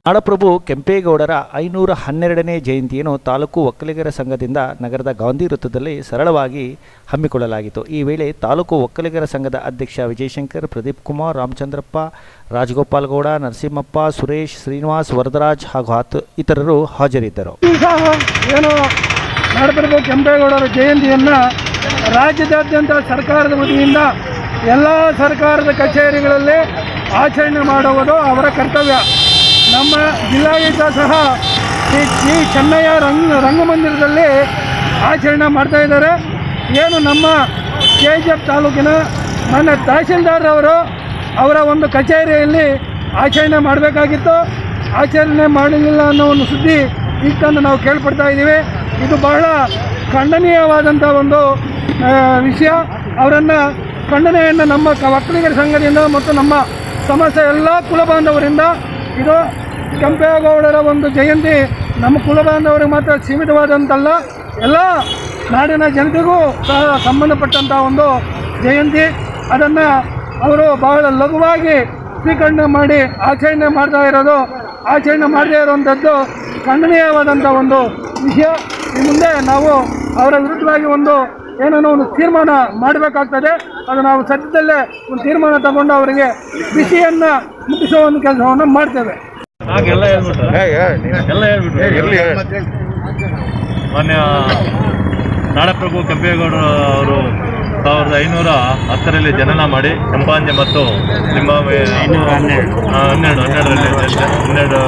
ನಾಡಪ್ರಭು ಕೆಂಪೇಗೌಡರ ಐನೂರ ಹನ್ನೆರಡನೇ ಜಯಂತಿಯನ್ನು ತಾಲೂಕು ಒಕ್ಕಲಿಗರ ಸಂಘದಿಂದ ನಗರದ ಗಾಂಧಿ ವೃತ್ತದಲ್ಲಿ ಸರಳವಾಗಿ ಹಮ್ಮಿಕೊಳ್ಳಲಾಗಿತ್ತು ಈ ವೇಳೆ ತಾಲೂಕು ಒಕ್ಕಲಿಗರ ಸಂಘದ ಅಧ್ಯಕ್ಷ ವಿಜಯಶಂಕರ್ ಪ್ರದೀಪ್ ಕುಮಾರ್ ರಾಮಚಂದ್ರಪ್ಪ ರಾಜಗೋಪಾಲ್ ಗೌಡ ನರಸಿಂಹಪ್ಪ ಸುರೇಶ್ ಶ್ರೀನಿವಾಸ್ ವರದರಾಜ್ ಹಾಗೂ ಹತ್ತು ಇತರರು ಹಾಜರಿದ್ದರು ದಿವಸ ಏನು ನಾಡಪ್ರಭು ಕೆಂಪೇಗೌಡರ ಜಯಂತಿಯನ್ನು ರಾಜ್ಯದಾದ್ಯಂತ ಸರ್ಕಾರದ ವತಿಯಿಂದ ಎಲ್ಲ ಸರ್ಕಾರದ ಕಚೇರಿಗಳಲ್ಲಿ ಆಚರಣೆ ಮಾಡುವುದು ಅವರ ಕರ್ತವ್ಯ ನಮ್ಮ ಜಿಲ್ಲಾಡಳಿತ ಸಹ ಈ ಈ ಚೆನ್ನಯ್ಯ ರಂಗ ರಂಗಮಂದಿರದಲ್ಲಿ ಆಚರಣೆ ಮಾಡ್ತಾ ಇದ್ದಾರೆ ಏನು ನಮ್ಮ ಕೆ ಜಿ ಎಫ್ ತಾಲೂಕಿನ ನನ್ನ ತಹಶೀಲ್ದಾರ್ ಅವರು ಅವರ ಒಂದು ಕಚೇರಿಯಲ್ಲಿ ಆಚರಣೆ ಮಾಡಬೇಕಾಗಿತ್ತು ಆಚರಣೆ ಮಾಡಲಿಲ್ಲ ಅನ್ನೋ ಒಂದು ಸುದ್ದಿ ಈಗ ತಂದು ನಾವು ಕೇಳ್ಪಡ್ತಾ ಇದ್ದೀವಿ ಇದು ಬಹಳ ಖಂಡನೀಯವಾದಂಥ ಒಂದು ಆ, ವಿಷಯ ಅವರನ್ನು ಖಂಡನೆಯನ್ನು ನಮ್ಮ ಕ- ಒಕ್ಕಲಿಗರ ಸಂಘದಿಂದ ಮತ್ತು ನಮ್ಮ ಸಮಸ್ತ ಎಲ್ಲ ಕುಲಬಾಂಧವರಿಂದ ಇದು ಕೆಂಪೇಗೌಡರ ಒಂದು ಜಯಂತಿ ನಮ್ಮ ಕುಲಬಾಂಧವರಿಗೆ ಮಾತ್ರ ಸೀಮಿತವಾದಂತಲ್ಲ ಎಲ್ಲ ನಾಡಿನ ಜನತೆಗೂ ಸಹ ಸಂಬಂಧಪಟ್ಟಂಥ ಒಂದು ಜಯಂತಿ ಅದನ್ನು ಅವರು ಬಹಳ ಲಘುವಾಗಿ ಸ್ವೀಕರಣೆ ಮಾಡಿ ಆಚರಣೆ ಮಾಡ್ತಾ ಇರೋದು ಆಚರಣೆ ಮಾಡದೇ ಇರುವಂಥದ್ದು ಖಂಡನೀಯವಾದಂಥ ಒಂದು ವಿಷಯ ಈ ಮುಂದೆ ನಾವು ಅವರ ವಿರುದ್ಧವಾಗಿ ಒಂದು ಏನೋ ಒಂದು ತೀರ್ಮಾನ ಮಾಡಬೇಕಾಗ್ತದೆ ಅದು ನಾವು ಸದ್ಯದಲ್ಲೇ ಒಂದು ತೀರ್ಮಾನ ತಗೊಂಡು ಅವರಿಗೆ ಬಿಸಿಯನ್ನು ಮುಟ್ಟಿಸುವ ಒಂದು ಕೆಲಸವನ್ನು ಮಾಡ್ತೇವೆ ಹಾಗೆಲ್ಲ ಹೇಳ್ಬಿಟ್ರೆ ಎಲ್ಲ ಹೇಳ್ಬಿಟ್ರೆ ಮಾನ್ಯ ನಾಡಪ್ರಭು ಕೆಂಪೇಗೌಡ ಅವರು ಸಾವಿರದ ಐನೂರ ಹತ್ತರಲ್ಲಿ ಜನನ ಮಾಡಿ ಕೆಂಪಾಂಜೆ ಮತ್ತು ನಿಮ್ಮ ಹನ್ನೆರಡು ಹನ್ನೆರಡರಲ್ಲಿ ಹನ್ನೆರಡು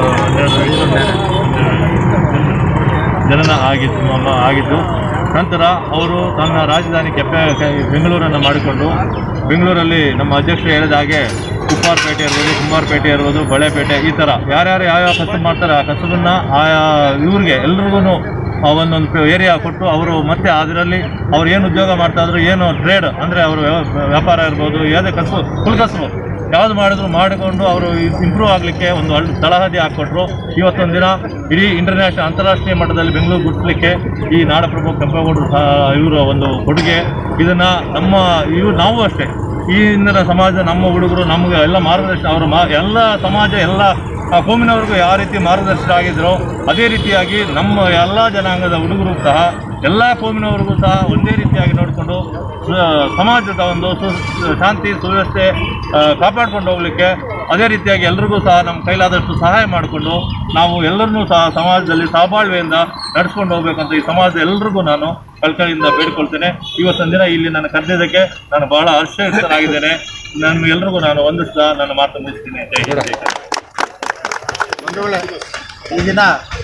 ಹನ್ನೆರಡು ಜನನ ಆಗಿದ್ದು ನಮ್ಮ ಆಗಿದ್ದು ನಂತರ ಅವರು ತನ್ನ ರಾಜಧಾನಿ ಕೆಂಪೆ ಬೆಂಗಳೂರನ್ನು ಮಾಡಿಕೊಂಡು ಬೆಂಗಳೂರಲ್ಲಿ ನಮ್ಮ ಅಧ್ಯಕ್ಷರು ಹೇಳಿದ ಹಾಗೆ ಕುಪ್ಪಾರಪೇಟೆ ಇರ್ಬೋದು ಕುಂಬಾರಪೇಟೆ ಇರ್ಬೋದು ಬಳೆಪೇಟೆ ಈ ಥರ ಯಾರ್ಯಾರು ಯಾವ್ಯಾವ ಕಸಬು ಮಾಡ್ತಾರೆ ಆ ಕಸಬನ್ನು ಆಯಾ ಇವ್ರಿಗೆ ಎಲ್ರಿಗೂ ಒಂದೊಂದು ಏರಿಯಾ ಕೊಟ್ಟು ಅವರು ಮತ್ತೆ ಅದರಲ್ಲಿ ಅವ್ರು ಏನು ಉದ್ಯೋಗ ಮಾಡ್ತಾ ಇದ್ರು ಏನು ಟ್ರೇಡ್ ಅಂದರೆ ಅವರು ವ್ಯಾಪಾರ ಇರ್ಬೋದು ಯಾವುದೇ ಕಸಬು ಕುಲ್ಕಸಬು ಯಾವ್ದು ಮಾಡಿದ್ರು ಮಾಡಿಕೊಂಡು ಅವರು ಇಂಪ್ರೂವ್ ಆಗಲಿಕ್ಕೆ ಒಂದು ಹಳ್ಳಿ ತಳಹದಿ ಹಾಕ್ಕೊಟ್ರು ಇವತ್ತೊಂದು ದಿನ ಇಡೀ ಇಂಟರ್ನ್ಯಾಷನಲ್ ಅಂತಾರಾಷ್ಟ್ರೀಯ ಮಟ್ಟದಲ್ಲಿ ಬೆಂಗಳೂರು ಗುರುತಿಸಲಿಕ್ಕೆ ಈ ನಾಡಪ್ರಭು ಕೆಂಪೇಗೌಡರು ಸಹ ಇವರ ಒಂದು ಕೊಡುಗೆ ಇದನ್ನ ನಮ್ಮ ಇವು ನಾವು ಅಷ್ಟೇ ಈ ಇಂದಿನ ಸಮಾಜ ನಮ್ಮ ಹುಡುಗರು ನಮಗೆ ಎಲ್ಲ ಮಾರ್ಗದರ್ಶನ ಅವರ ಮಾ ಎಲ್ಲ ಸಮಾಜ ಎಲ್ಲ ಆ ಕೋಮಿನವ್ರಿಗೂ ಯಾವ ರೀತಿ ಮಾರ್ಗದರ್ಶನ ಆಗಿದ್ರೋ ಅದೇ ರೀತಿಯಾಗಿ ನಮ್ಮ ಎಲ್ಲ ಜನಾಂಗದ ಹುಡುಗರು ಸಹ ಎಲ್ಲ ಕೋಮಿನವ್ರಿಗೂ ಸಹ ಒಂದೇ ರೀತಿಯಾಗಿ ನೋಡಿಕೊಂಡು ಸಮಾಜದ ಒಂದು ಸು ಶಾಂತಿ ಸುವ್ಯವಸ್ಥೆ ಆ, ಕಾಪಾಡ್ಕೊಂಡು ಹೋಗ್ಲಿಕ್ಕೆ ಅದೇ ರೀತಿಯಾಗಿ ಎಲ್ರಿಗೂ ಸಹ ನಮ್ಮ ಕೈಲಾದಷ್ಟು ಸಹಾಯ ಮಾಡಿಕೊಂಡು ನಾವು ಎಲ್ಲರನ್ನೂ ಸಹ ಸಮಾಜದಲ್ಲಿ ಸಹಬಾಳ್ವೆಯಿಂದ ನಡೆಸ್ಕೊಂಡು ಹೋಗ್ಬೇಕಂತ ಈ ಸಮಾಜದ ಎಲ್ರಿಗೂ ನಾನು ಕಳ್ಕಳಿಯಿಂದ ಬೇಡ್ಕೊಳ್ತೇನೆ ಇವತ್ತೊಂದು ದಿನ ಇಲ್ಲಿ ನನ್ನ ಕರೆದಿದ್ದಕ್ಕೆ ನಾನು ಬಹಳ ಹರ್ಷಯುಕ್ತನಾಗಿದ್ದೇನೆ ನಾನು ಎಲ್ರಿಗೂ ನಾನು ವಂದಿಸ್ತಾ ನನ್ನ ಮಾತು ಮುಗಿಸ್ತೀನಿ ಜೈ ಹಿಂದ್ ಜೈ ಕರ್ನಾಟಕ. ಬಂಧುಗಳೇ ಈ ದಿನ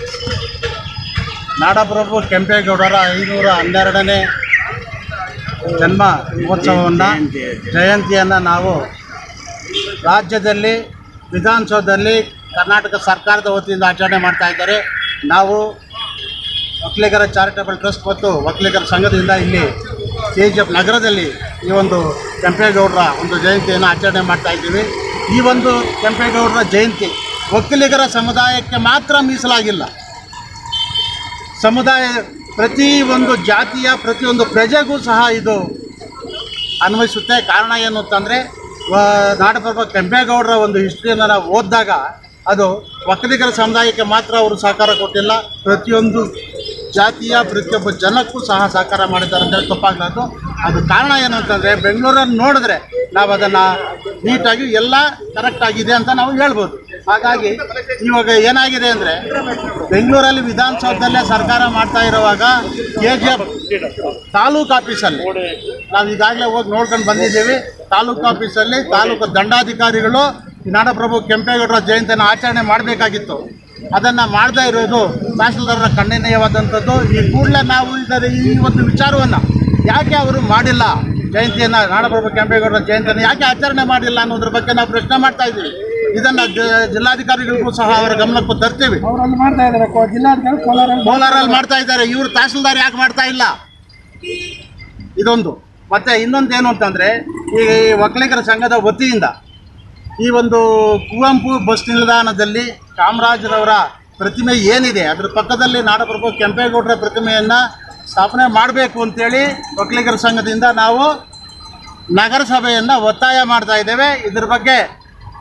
ನಾಡಪ್ರಭು ಕೆಂಪೇಗೌಡರ ಐನೂರ ಹನ್ನೆರಡನೇ ಜನ್ಮ ಮಹೋತ್ಸವವನ್ನು ಜಯಂತಿಯನ್ನು ನಾವು ರಾಜ್ಯದಲ್ಲಿ ವಿಧಾನಸೌಧದಲ್ಲಿ ಕರ್ನಾಟಕ ಸರ್ಕಾರದ ವತಿಯಿಂದ ಆಚರಣೆ ಮಾಡ್ತಾ ಇದ್ದಾರೆ ನಾವು ಒಕ್ಕಲಿಗರ ಚಾರಿಟಬಲ್ ಟ್ರಸ್ಟ್ ಮತ್ತು ಒಕ್ಕಲಿಗರ ಸಂಘದಿಂದ ಇಲ್ಲಿ ಕೆ ಜಿ ಎಫ್ ನಗರದಲ್ಲಿ ಈ ಒಂದು ಕೆಂಪೇಗೌಡರ ಒಂದು ಜಯಂತಿಯನ್ನು ಆಚರಣೆ ಮಾಡ್ತಾ ಇದ್ದೀವಿ ಈ ಒಂದು ಕೆಂಪೇಗೌಡರ ಜಯಂತಿ ಒಕ್ಕಲಿಗರ ಸಮುದಾಯಕ್ಕೆ ಮಾತ್ರ ಮೀಸಲಾಗಿಲ್ಲ ಸಮುದಾಯ ಪ್ರತಿ ಒಂದು ಜಾತಿಯ ಪ್ರತಿಯೊಂದು ಪ್ರಜೆಗೂ ಸಹ ಇದು ಅನ್ವಯಿಸುತ್ತೆ ಕಾರಣ ಏನು ಅಂತಂದರೆ ನಾಡಪ್ರಭು ಕೆಂಪೇಗೌಡರ ಒಂದು ಹಿಸ್ಟ್ರಿಯನ್ನು ನಾವು ಓದಿದಾಗ ಅದು ಒಕ್ಕಲಿಗರ ಸಮುದಾಯಕ್ಕೆ ಮಾತ್ರ ಅವರು ಸಹಕಾರ ಕೊಟ್ಟಿಲ್ಲ ಪ್ರತಿಯೊಂದು ಜಾತಿಯ ಪ್ರತಿಯೊಬ್ಬ ಜನಕ್ಕೂ ಸಹ ಸಹಕಾರ ಮಾಡಿದ್ದಾರೆ ಅಂತೇಳಿ ತಪ್ಪಾಗ್ಲಾರ್ದು ಅದು ಕಾರಣ ಏನು ಅಂತಂದರೆ ಬೆಂಗಳೂರನ್ನು ನೋಡಿದ್ರೆ ನಾವು ಅದನ್ನು ನೀಟಾಗಿ ಎಲ್ಲ ಕರೆಕ್ಟ್ ಆಗಿದೆ ಅಂತ ನಾವು ಹೇಳ್ಬೋದು ಹಾಗಾಗಿ ಇವಾಗ ಏನಾಗಿದೆ ಅಂದರೆ ಬೆಂಗಳೂರಲ್ಲಿ ವಿಧಾನಸೌಧದಲ್ಲೇ ಸರ್ಕಾರ ಮಾಡ್ತಾ ಇರುವಾಗ ಕೆ ಜಿ ಎಫ್ ತಾಲೂಕು ಆಫೀಸಲ್ಲಿ ನಾವು ಈಗಾಗಲೇ ಹೋಗಿ ನೋಡ್ಕೊಂಡು ಬಂದಿದ್ದೀವಿ ತಾಲೂಕು ಆಫೀಸಲ್ಲಿ ತಾಲೂಕು ದಂಡಾಧಿಕಾರಿಗಳು ಈ ನಾಡಪ್ರಭು ಕೆಂಪೇಗೌಡರ ಜಯಂತಿಯನ್ನು ಆಚರಣೆ ಮಾಡಬೇಕಾಗಿತ್ತು ಅದನ್ನು ಮಾಡದೇ ಇರೋದು ತಹಸೀಲ್ದಾರರ ಖಂಡನೀಯವಾದಂಥದ್ದು ಈ ಕೂಡಲೇ ನಾವು ಇದರ ಈ ಒಂದು ವಿಚಾರವನ್ನು ಯಾಕೆ ಅವರು ಮಾಡಿಲ್ಲ ಜಯಂತಿಯನ್ನು ನಾಡಪ್ರಭು ಕೆಂಪೇಗೌಡರ ಜಯಂತಿಯನ್ನು ಯಾಕೆ ಆಚರಣೆ ಮಾಡಿಲ್ಲ ಅನ್ನೋದ್ರ ಬಗ್ಗೆ ನಾವು ಪ್ರಶ್ನೆ ಮಾಡ್ತಾ ಇದ್ದೀವಿ ಇದನ್ನು ಜಿಲ್ಲಾಧಿಕಾರಿಗಳಿಗೂ ಸಹ ಅವರ ಗಮನಕ್ಕೂ ತರ್ತೀವಿ ಅವರಲ್ಲಿ ಮಾಡ್ತಾ ಇದ್ದಾರೆ ಕೋ- ಜಿಲ್ಲಾಧಿಕಾರಿ ಕೋಲಾರಲ್ಲಿ ಕೋಲಾರಲ್ಲಿ ಮಾಡ್ತಾ ಇದ್ದಾರೆ ಇವರು ತಹಸೀಲ್ದಾರ್ ಯಾಕೆ ಮಾಡ್ತಾ ಇಲ್ಲ ಇದೊಂದು ಮತ್ತೆ ಇನ್ನೊಂದು ಏನು ಅಂತಂದರೆ ಈ ಒಕ್ಕಲಿಗರ ಸಂಘದ ವತಿಯಿಂದ ಈ ಒಂದು ಕುವೆಂಪು ಬಸ್ ನಿಲ್ದಾಣದಲ್ಲಿ ಕಾಮರಾಜರವರ ಪ್ರತಿಮೆ ಏನಿದೆ ಅದ್ರ ಪಕ್ಕದಲ್ಲಿ ನಾಡಪ್ರಭು ಕೆಂಪೇಗೌಡರ ಪ್ರತಿಮೆಯನ್ನು ಸ್ಥಾಪನೆ ಮಾಡಬೇಕು ಅಂತೇಳಿ ಒಕ್ಕಲಿಗರ ಸಂಘದಿಂದ ನಾವು ನಗರಸಭೆಯನ್ನು ಒತ್ತಾಯ ಮಾಡ್ತಾ ಇದ್ದೇವೆ ಇದ್ರ ಬಗ್ಗೆ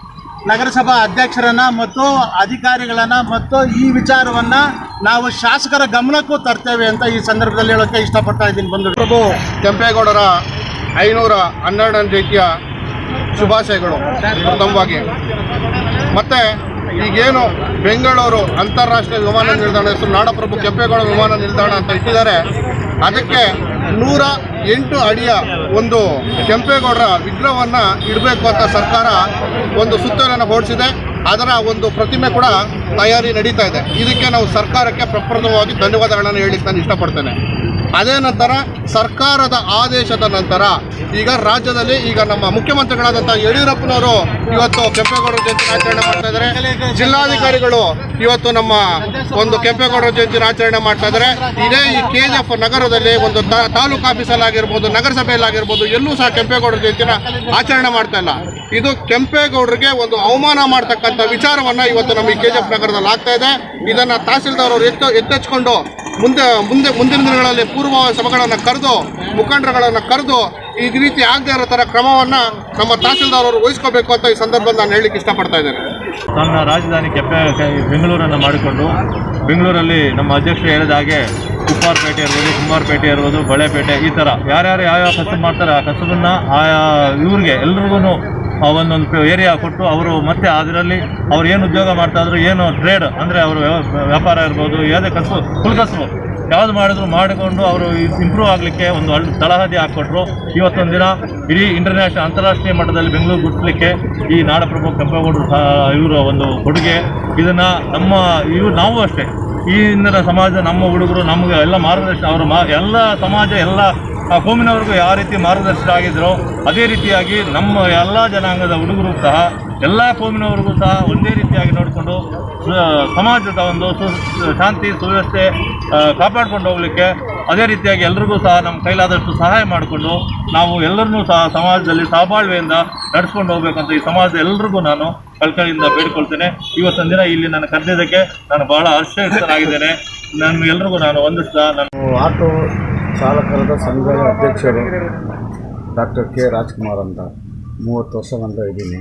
ನಗರಸಭಾ ಅಧ್ಯಕ್ಷರನ್ನ ಮತ್ತು ಅಧಿಕಾರಿಗಳನ್ನ ಮತ್ತು ಈ ವಿಚಾರವನ್ನ ನಾವು ಶಾಸಕರ ಗಮನಕ್ಕೂ ತರ್ತೇವೆ ಅಂತ ಈ ಸಂದರ್ಭದಲ್ಲಿ ಹೇಳೋಕ್ಕೆ ಇಷ್ಟಪಡ್ತಾ ಇದ್ದೀನಿ ಬಂದು ಪ್ರಭು ಕೆಂಪೇಗೌಡರ ಐನೂರ ಹನ್ನೆರಡನೇ ಜಯಂತಿಯ ಶುಭಾಶಯಗಳು ಪ್ರಥಮವಾಗಿ ಮತ್ತು ಈಗೇನು ಬೆಂಗಳೂರು ಅಂತಾರಾಷ್ಟ್ರೀಯ ವಿಮಾನ ನಿಲ್ದಾಣ ಹೆಸರು ನಾಡಪ್ರಭು ಕೆಂಪೇಗೌಡ ವಿಮಾನ ನಿಲ್ದಾಣ ಅಂತ ಇಟ್ಟಿದ್ದಾರೆ ಅದಕ್ಕೆ ನೂರ ಎಂಟು ಅಡಿಯ ಒಂದು ಕೆಂಪೇಗೌಡರ ವಿಗ್ರಹವನ್ನು ಇಡಬೇಕು ಅಂತ ಸರ್ಕಾರ ಒಂದು ಸುತ್ತೋಲೆಯನ್ನು ಹೊರಡಿಸಿದೆ ಅದರ ಒಂದು ಪ್ರತಿಮೆ ಕೂಡ ತಯಾರಿ ನಡೀತಾ ಇದೆ ಇದಕ್ಕೆ ನಾವು ಸರ್ಕಾರಕ್ಕೆ ಪ್ರಪ್ರಥಮವಾಗಿ ಧನ್ಯವಾದಗಳನ್ನು ಹೇಳಲಿಕ್ಕೆ ನಾನು ಇಷ್ಟಪಡ್ತೇನೆ ಅದೇ ನಂತರ ಸರ್ಕಾರದ ಆದೇಶದ ನಂತರ ಈಗ ರಾಜ್ಯದಲ್ಲಿ ಈಗ ನಮ್ಮ ಮುಖ್ಯಮಂತ್ರಿಗಳಾದಂಥ ಯಡಿಯೂರಪ್ಪನವರು ಇವತ್ತು ಕೆಂಪೇಗೌಡರ ಜಯಂತಿ ಆಚರಣೆ ಮಾಡ್ತಾ ಇದ್ದಾರೆ ಜಿಲ್ಲಾಧಿಕಾರಿಗಳು ಇವತ್ತು ನಮ್ಮ ಒಂದು ಕೆಂಪೇಗೌಡರ ಜಯಂತಿ ಆಚರಣೆ ಮಾಡ್ತಾ ಇದ್ದಾರೆ ಇದೇ ಈ ಕೆ ಜಿ ಎಫ್ ನಗರದಲ್ಲಿ ಒಂದು ತಾ- ತಾಲೂಕು ಆಫೀಸಲ್ಲಾಗಿರ್ಬೋದು ನಗರಸಭೆಯಲ್ಲಾಗಿರ್ಬೋದು ಎಲ್ಲೂ ಸಹ ಕೆಂಪೇಗೌಡರ ಜಯಂತಿನ ಆಚರಣೆ ಮಾಡ್ತಾ ಇಲ್ಲ ಇದು ಕೆಂಪೇಗೌಡರಿಗೆ ಒಂದು ಅವಮಾನ ಮಾಡ್ತಕ್ಕಂಥ ವಿಚಾರವನ್ನ ಇವತ್ತು ನಮ್ಮ ಈ ಕೆ ಜಿ ಎಫ್ ನಗರದಲ್ಲಿ ಆಗ್ತಾ ಇದೆ ಇದನ್ನ ತಹಸೀಲ್ದಾರ್ ಅವರು ಎತ್ತು ಎತ್ತೆಚ್ಕೊಂಡು ಮುಂದೆ ಮುಂದೆ ಮುಂದಿನ ದಿನಗಳಲ್ಲಿ ಪೂರ್ವ ಸಭೆಗಳನ್ನು ಕರೆದು ಮುಖಂಡರುಗಳನ್ನು ಕರೆದು ಈ ರೀತಿ ಆಗದೆ ಇರೋ ಥರ ಕ್ರಮವನ್ನು ನಮ್ಮ ತಹಸೀಲ್ದಾರ್ ಅವರು ವಹಿಸ್ಕೋಬೇಕು ಅಂತ ಈ ಸಂದರ್ಭದಲ್ಲಿ ನಾನು ಹೇಳಲಿಕ್ಕೆ ಇಷ್ಟಪಡ್ತಾ ಇದ್ದೇನೆ ತನ್ನ ರಾಜಧಾನಿ ಕೆಪ್ಪೆ ಕೆ- ಬೆಂಗಳೂರನ್ನು ಮಾಡಿಕೊಂಡು ಬೆಂಗಳೂರಲ್ಲಿ ನಮ್ಮ ಅಧ್ಯಕ್ಷರು ಹೇಳಿದ ಹಾಗೆ ಉಪ್ಪಾರಪೇಟೆ ಇರ್ಬೋದು ಕುಂಬಾರಪೇಟೆ ಇರ್ಬೋದು ಬಳೆಪೇಟೆ ಈ ಥರ ಯಾರ್ಯಾರು ಯಾವ್ಯಾವ ಕಸಬು ಮಾಡ್ತಾರೆ ಆ ಕಸಬನ್ನು ಆಯಾ ಇವ್ರಿಗೆ ಎಲ್ರಿಗೂ ಒಂದೊಂದು ಏರಿಯಾ ಕೊಟ್ಟು ಅವರು ಮತ್ತೆ ಅದರಲ್ಲಿ ಅವ್ರು ಏನು ಉದ್ಯೋಗ ಮಾಡ್ತಾ ಇದ್ರು ಏನು ಟ್ರೇಡ್ ಅಂದರೆ ಅವರು ವ್ಯಾಪಾರ ಇರ್ಬೋದು ಯಾವುದೇ ಕಸಬು ಫುಲ್ ಕಸಬು ಯಾವ್ದು ಮಾಡಿದ್ರು ಮಾಡಿಕೊಂಡು ಅವರು ಇಂಪ್ರೂವ್ ಆಗಲಿಕ್ಕೆ ಒಂದು ಒಳ್ಳೆ ತಳಹದಿ ಹಾಕ್ಕೊಟ್ರು ಇವತ್ತೊಂದು ದಿನ ಇಡೀ ಇಂಟರ್ನ್ಯಾಷನಲ್ ಅಂತಾರಾಷ್ಟ್ರೀಯ ಮಟ್ಟದಲ್ಲಿ ಬೆಂಗಳೂರು ಗುರುತಿಸಲಿಕ್ಕೆ ಈ ನಾಡಪ್ರಭು ಕೆಂಪೇಗೌಡರು ಸಹ ಇವರ ಒಂದು ಕೊಡುಗೆ ಇದನ್ನ ನಮ್ಮ ಇವು ನಾವು ಅಷ್ಟೇ ಈ ಇಂದಿನ ಸಮಾಜ ನಮ್ಮ ಹುಡುಗರು ನಮಗೆ ಎಲ್ಲ ಮಾರ್ಗದರ್ಶನ ಅವರು ಮಾ ಎಲ್ಲ ಸಮಾಜ ಎಲ್ಲ ಆ ಕೋಮಿನವ್ರಿಗೂ ಯಾವ ರೀತಿ ಮಾರ್ಗದರ್ಶನ ಆಗಿದ್ರೋ ಅದೇ ರೀತಿಯಾಗಿ ನಮ್ಮ ಎಲ್ಲ ಜನಾಂಗದ ಹುಡುಗರು ಸಹ ಎಲ್ಲ ಕೋಮಿನವ್ರಿಗೂ ಸಹ ಒಂದೇ ರೀತಿಯಾಗಿ ನೋಡಿಕೊಂಡು ಸಮಾಜದ ಒಂದು ಸು ಶಾಂತಿ ಸುವ್ಯವಸ್ಥೆ ಆ, ಕಾಪಾಡ್ಕೊಂಡು ಹೋಗ್ಲಿಕ್ಕೆ ಅದೇ ರೀತಿಯಾಗಿ ಎಲ್ರಿಗೂ ಸಹ ನಮ್ಮ ಕೈಲಾದಷ್ಟು ಸಹಾಯ ಮಾಡಿಕೊಂಡು ನಾವು ಎಲ್ಲರನ್ನೂ ಸಹ ಸಮಾಜದಲ್ಲಿ ಸಹಬಾಳ್ವೆಯಿಂದ ನಡ್ಸ್ಕೊಂಡು ಹೋಗ್ಬೇಕಂತ ಈ ಸಮಾಜದ ಎಲ್ರಿಗೂ ನಾನು ಕಳ್ಕಳಿಯಿಂದ ಬೇಡಿಕೊಳ್ತೇನೆ ಇವತ್ತೊಂದು ದಿನ ಇಲ್ಲಿ ನನ್ನ ಕರೆದಿದ್ದಕ್ಕೆ ನಾನು ಬಹಳ ಹರ್ಷಯುಕ್ತನಾಗಿದ್ದೇನೆ ನಾನು ಎಲ್ರಿಗೂ ನಾನು ವಂದಿಸ್ತಾ ನಾನು ಆಟೋ ಚಾಲಕರದ ಸಂಘದ ಅಧ್ಯಕ್ಷರು ಡಾಕ್ಟರ್ ಕೆ ರಾಜ್ಕುಮಾರ್ ಅಂತ ಮೂವತ್ತು ವರ್ಷದಿಂದ ಇದ್ದೀನಿ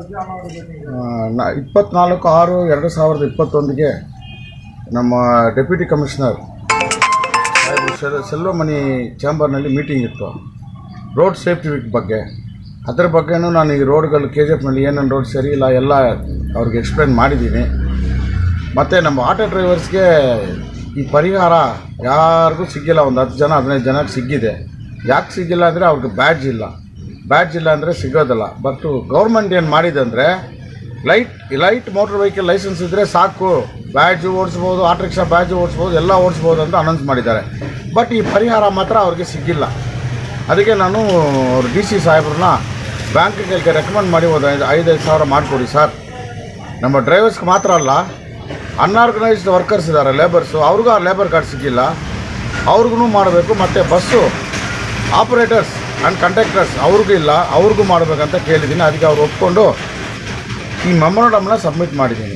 ಆ, ನ ಇಪ್ಪತ್ನಾಲ್ಕು ಆರು ಎರಡು ಸಾವಿರದ ಇಪ್ಪತ್ತೊಂದಿಗೆ ನಮ್ಮ ಡೆಪ್ಯೂಟಿ ಕಮಿಷನರ್ ಸಾಹೇಬರು ಸೆಲ್ ಸೆಲ್ವಮಣಿ ಚಾಂಬರ್ನಲ್ಲಿ ಮೀಟಿಂಗ್ ಇತ್ತು ರೋಡ್ ಸೇಫ್ಟಿ ವೀಕ್ ಬಗ್ಗೆ ಅದರ ಬಗ್ಗೆನೂ ನಾನು ಈ ರೋಡ್ಗಳು ಕೆ ಜಿ ಎಫ್ನಲ್ಲಿ ಏನೇನು ರೋಡ್ ಸರಿ ಇಲ್ಲ ಎಲ್ಲ ಅವ್ರಿಗೆ ಎಕ್ಸ್ಪ್ಲೇನ್ ಮಾಡಿದ್ದೀನಿ ಮತ್ತು ನಮ್ಮ ಆಟೋ ಡ್ರೈವರ್ಸ್ಗೆ ಈ ಪರಿಹಾರ ಯಾರಿಗೂ ಸಿಕ್ಕಿಲ್ಲ ಒಂದು ಹತ್ತು ಜನ ಹದಿನೈದು ಜನಕ್ಕೆ ಸಿಕ್ಕಿದೆ ಯಾಕೆ ಸಿಕ್ಕಿಲ್ಲ ಅಂದರೆ ಅವ್ರಿಗೆ ಬ್ಯಾಡ್ಜ್ ಇಲ್ಲ ಬ್ಯಾಡ್ಜ್ ಇಲ್ಲ ಅಂದರೆ ಸಿಗೋದಿಲ್ಲ ಬಟ್ ಗೌರ್ಮೆಂಟ್ ಏನು ಮಾಡಿದೆ ಅಂದರೆ light light motor vehicle licence ಇದ್ದರೆ ಸಾಕು ಬ್ಯಾಡ್ಜು ಓಡಿಸ್ಬೋದು ಆಟೋ ರಿಕ್ಷಾ ಬ್ಯಾಡ್ಜು ಓಡಿಸ್ಬೋದು ಎಲ್ಲ ಓಡಿಸ್ಬೋದು ಅಂತ ಅನೌನ್ಸ್ ಮಾಡಿದ್ದಾರೆ ಬಟ್ ಈ ಪರಿಹಾರ ಮಾತ್ರ ಅವ್ರಿಗೆ ಸಿಕ್ಕಿಲ್ಲ ಅದಕ್ಕೆ ನಾನು ಅವ್ರು ಡಿ ಸಿ ಸಾಹೇಬ್ರನ್ನ ಬ್ಯಾಂಕಿಗೆ ರೆಕಮೆಂಡ್ ಮಾಡಿ ಒಂದು ಐದು ಐದೈದು ಸಾವಿರ ಮಾಡಿಕೊಡಿ ಸರ್ ನಮ್ಮ ಡ್ರೈವರ್ಸ್ಗೆ ಮಾತ್ರ ಅಲ್ಲ ಅನ್ಆರ್ಗನೈಸ್ಡ್ ವರ್ಕರ್ಸ್ ಇದ್ದಾರೆ ಲೇಬರ್ಸು ಅವ್ರಿಗೂ ಆ ಲೇಬರ್ ಕಾರ್ಡ್ ಸಿಕ್ಕಿಲ್ಲ ಅವ್ರಿಗೂ ಮಾಡಬೇಕು ಮತ್ತು ಬಸ್ಸು ಆಪ್ರೇಟರ್ಸ್ ಆ್ಯಂಡ್ ಕಂಡಕ್ಟರ್ಸ್ ಅವ್ರಿಗೂ ಇಲ್ಲ ಅವ್ರಿಗೂ ಮಾಡಬೇಕಂತ ಕೇಳಿದ್ದೀನಿ ಅದಕ್ಕೆ ಅವ್ರು ಒಪ್ಕೊಂಡು ಈ ಮೆಮೊರಂಡಮ್ನ ಸಬ್ಮಿಟ್ ಮಾಡಿದ್ದೀನಿ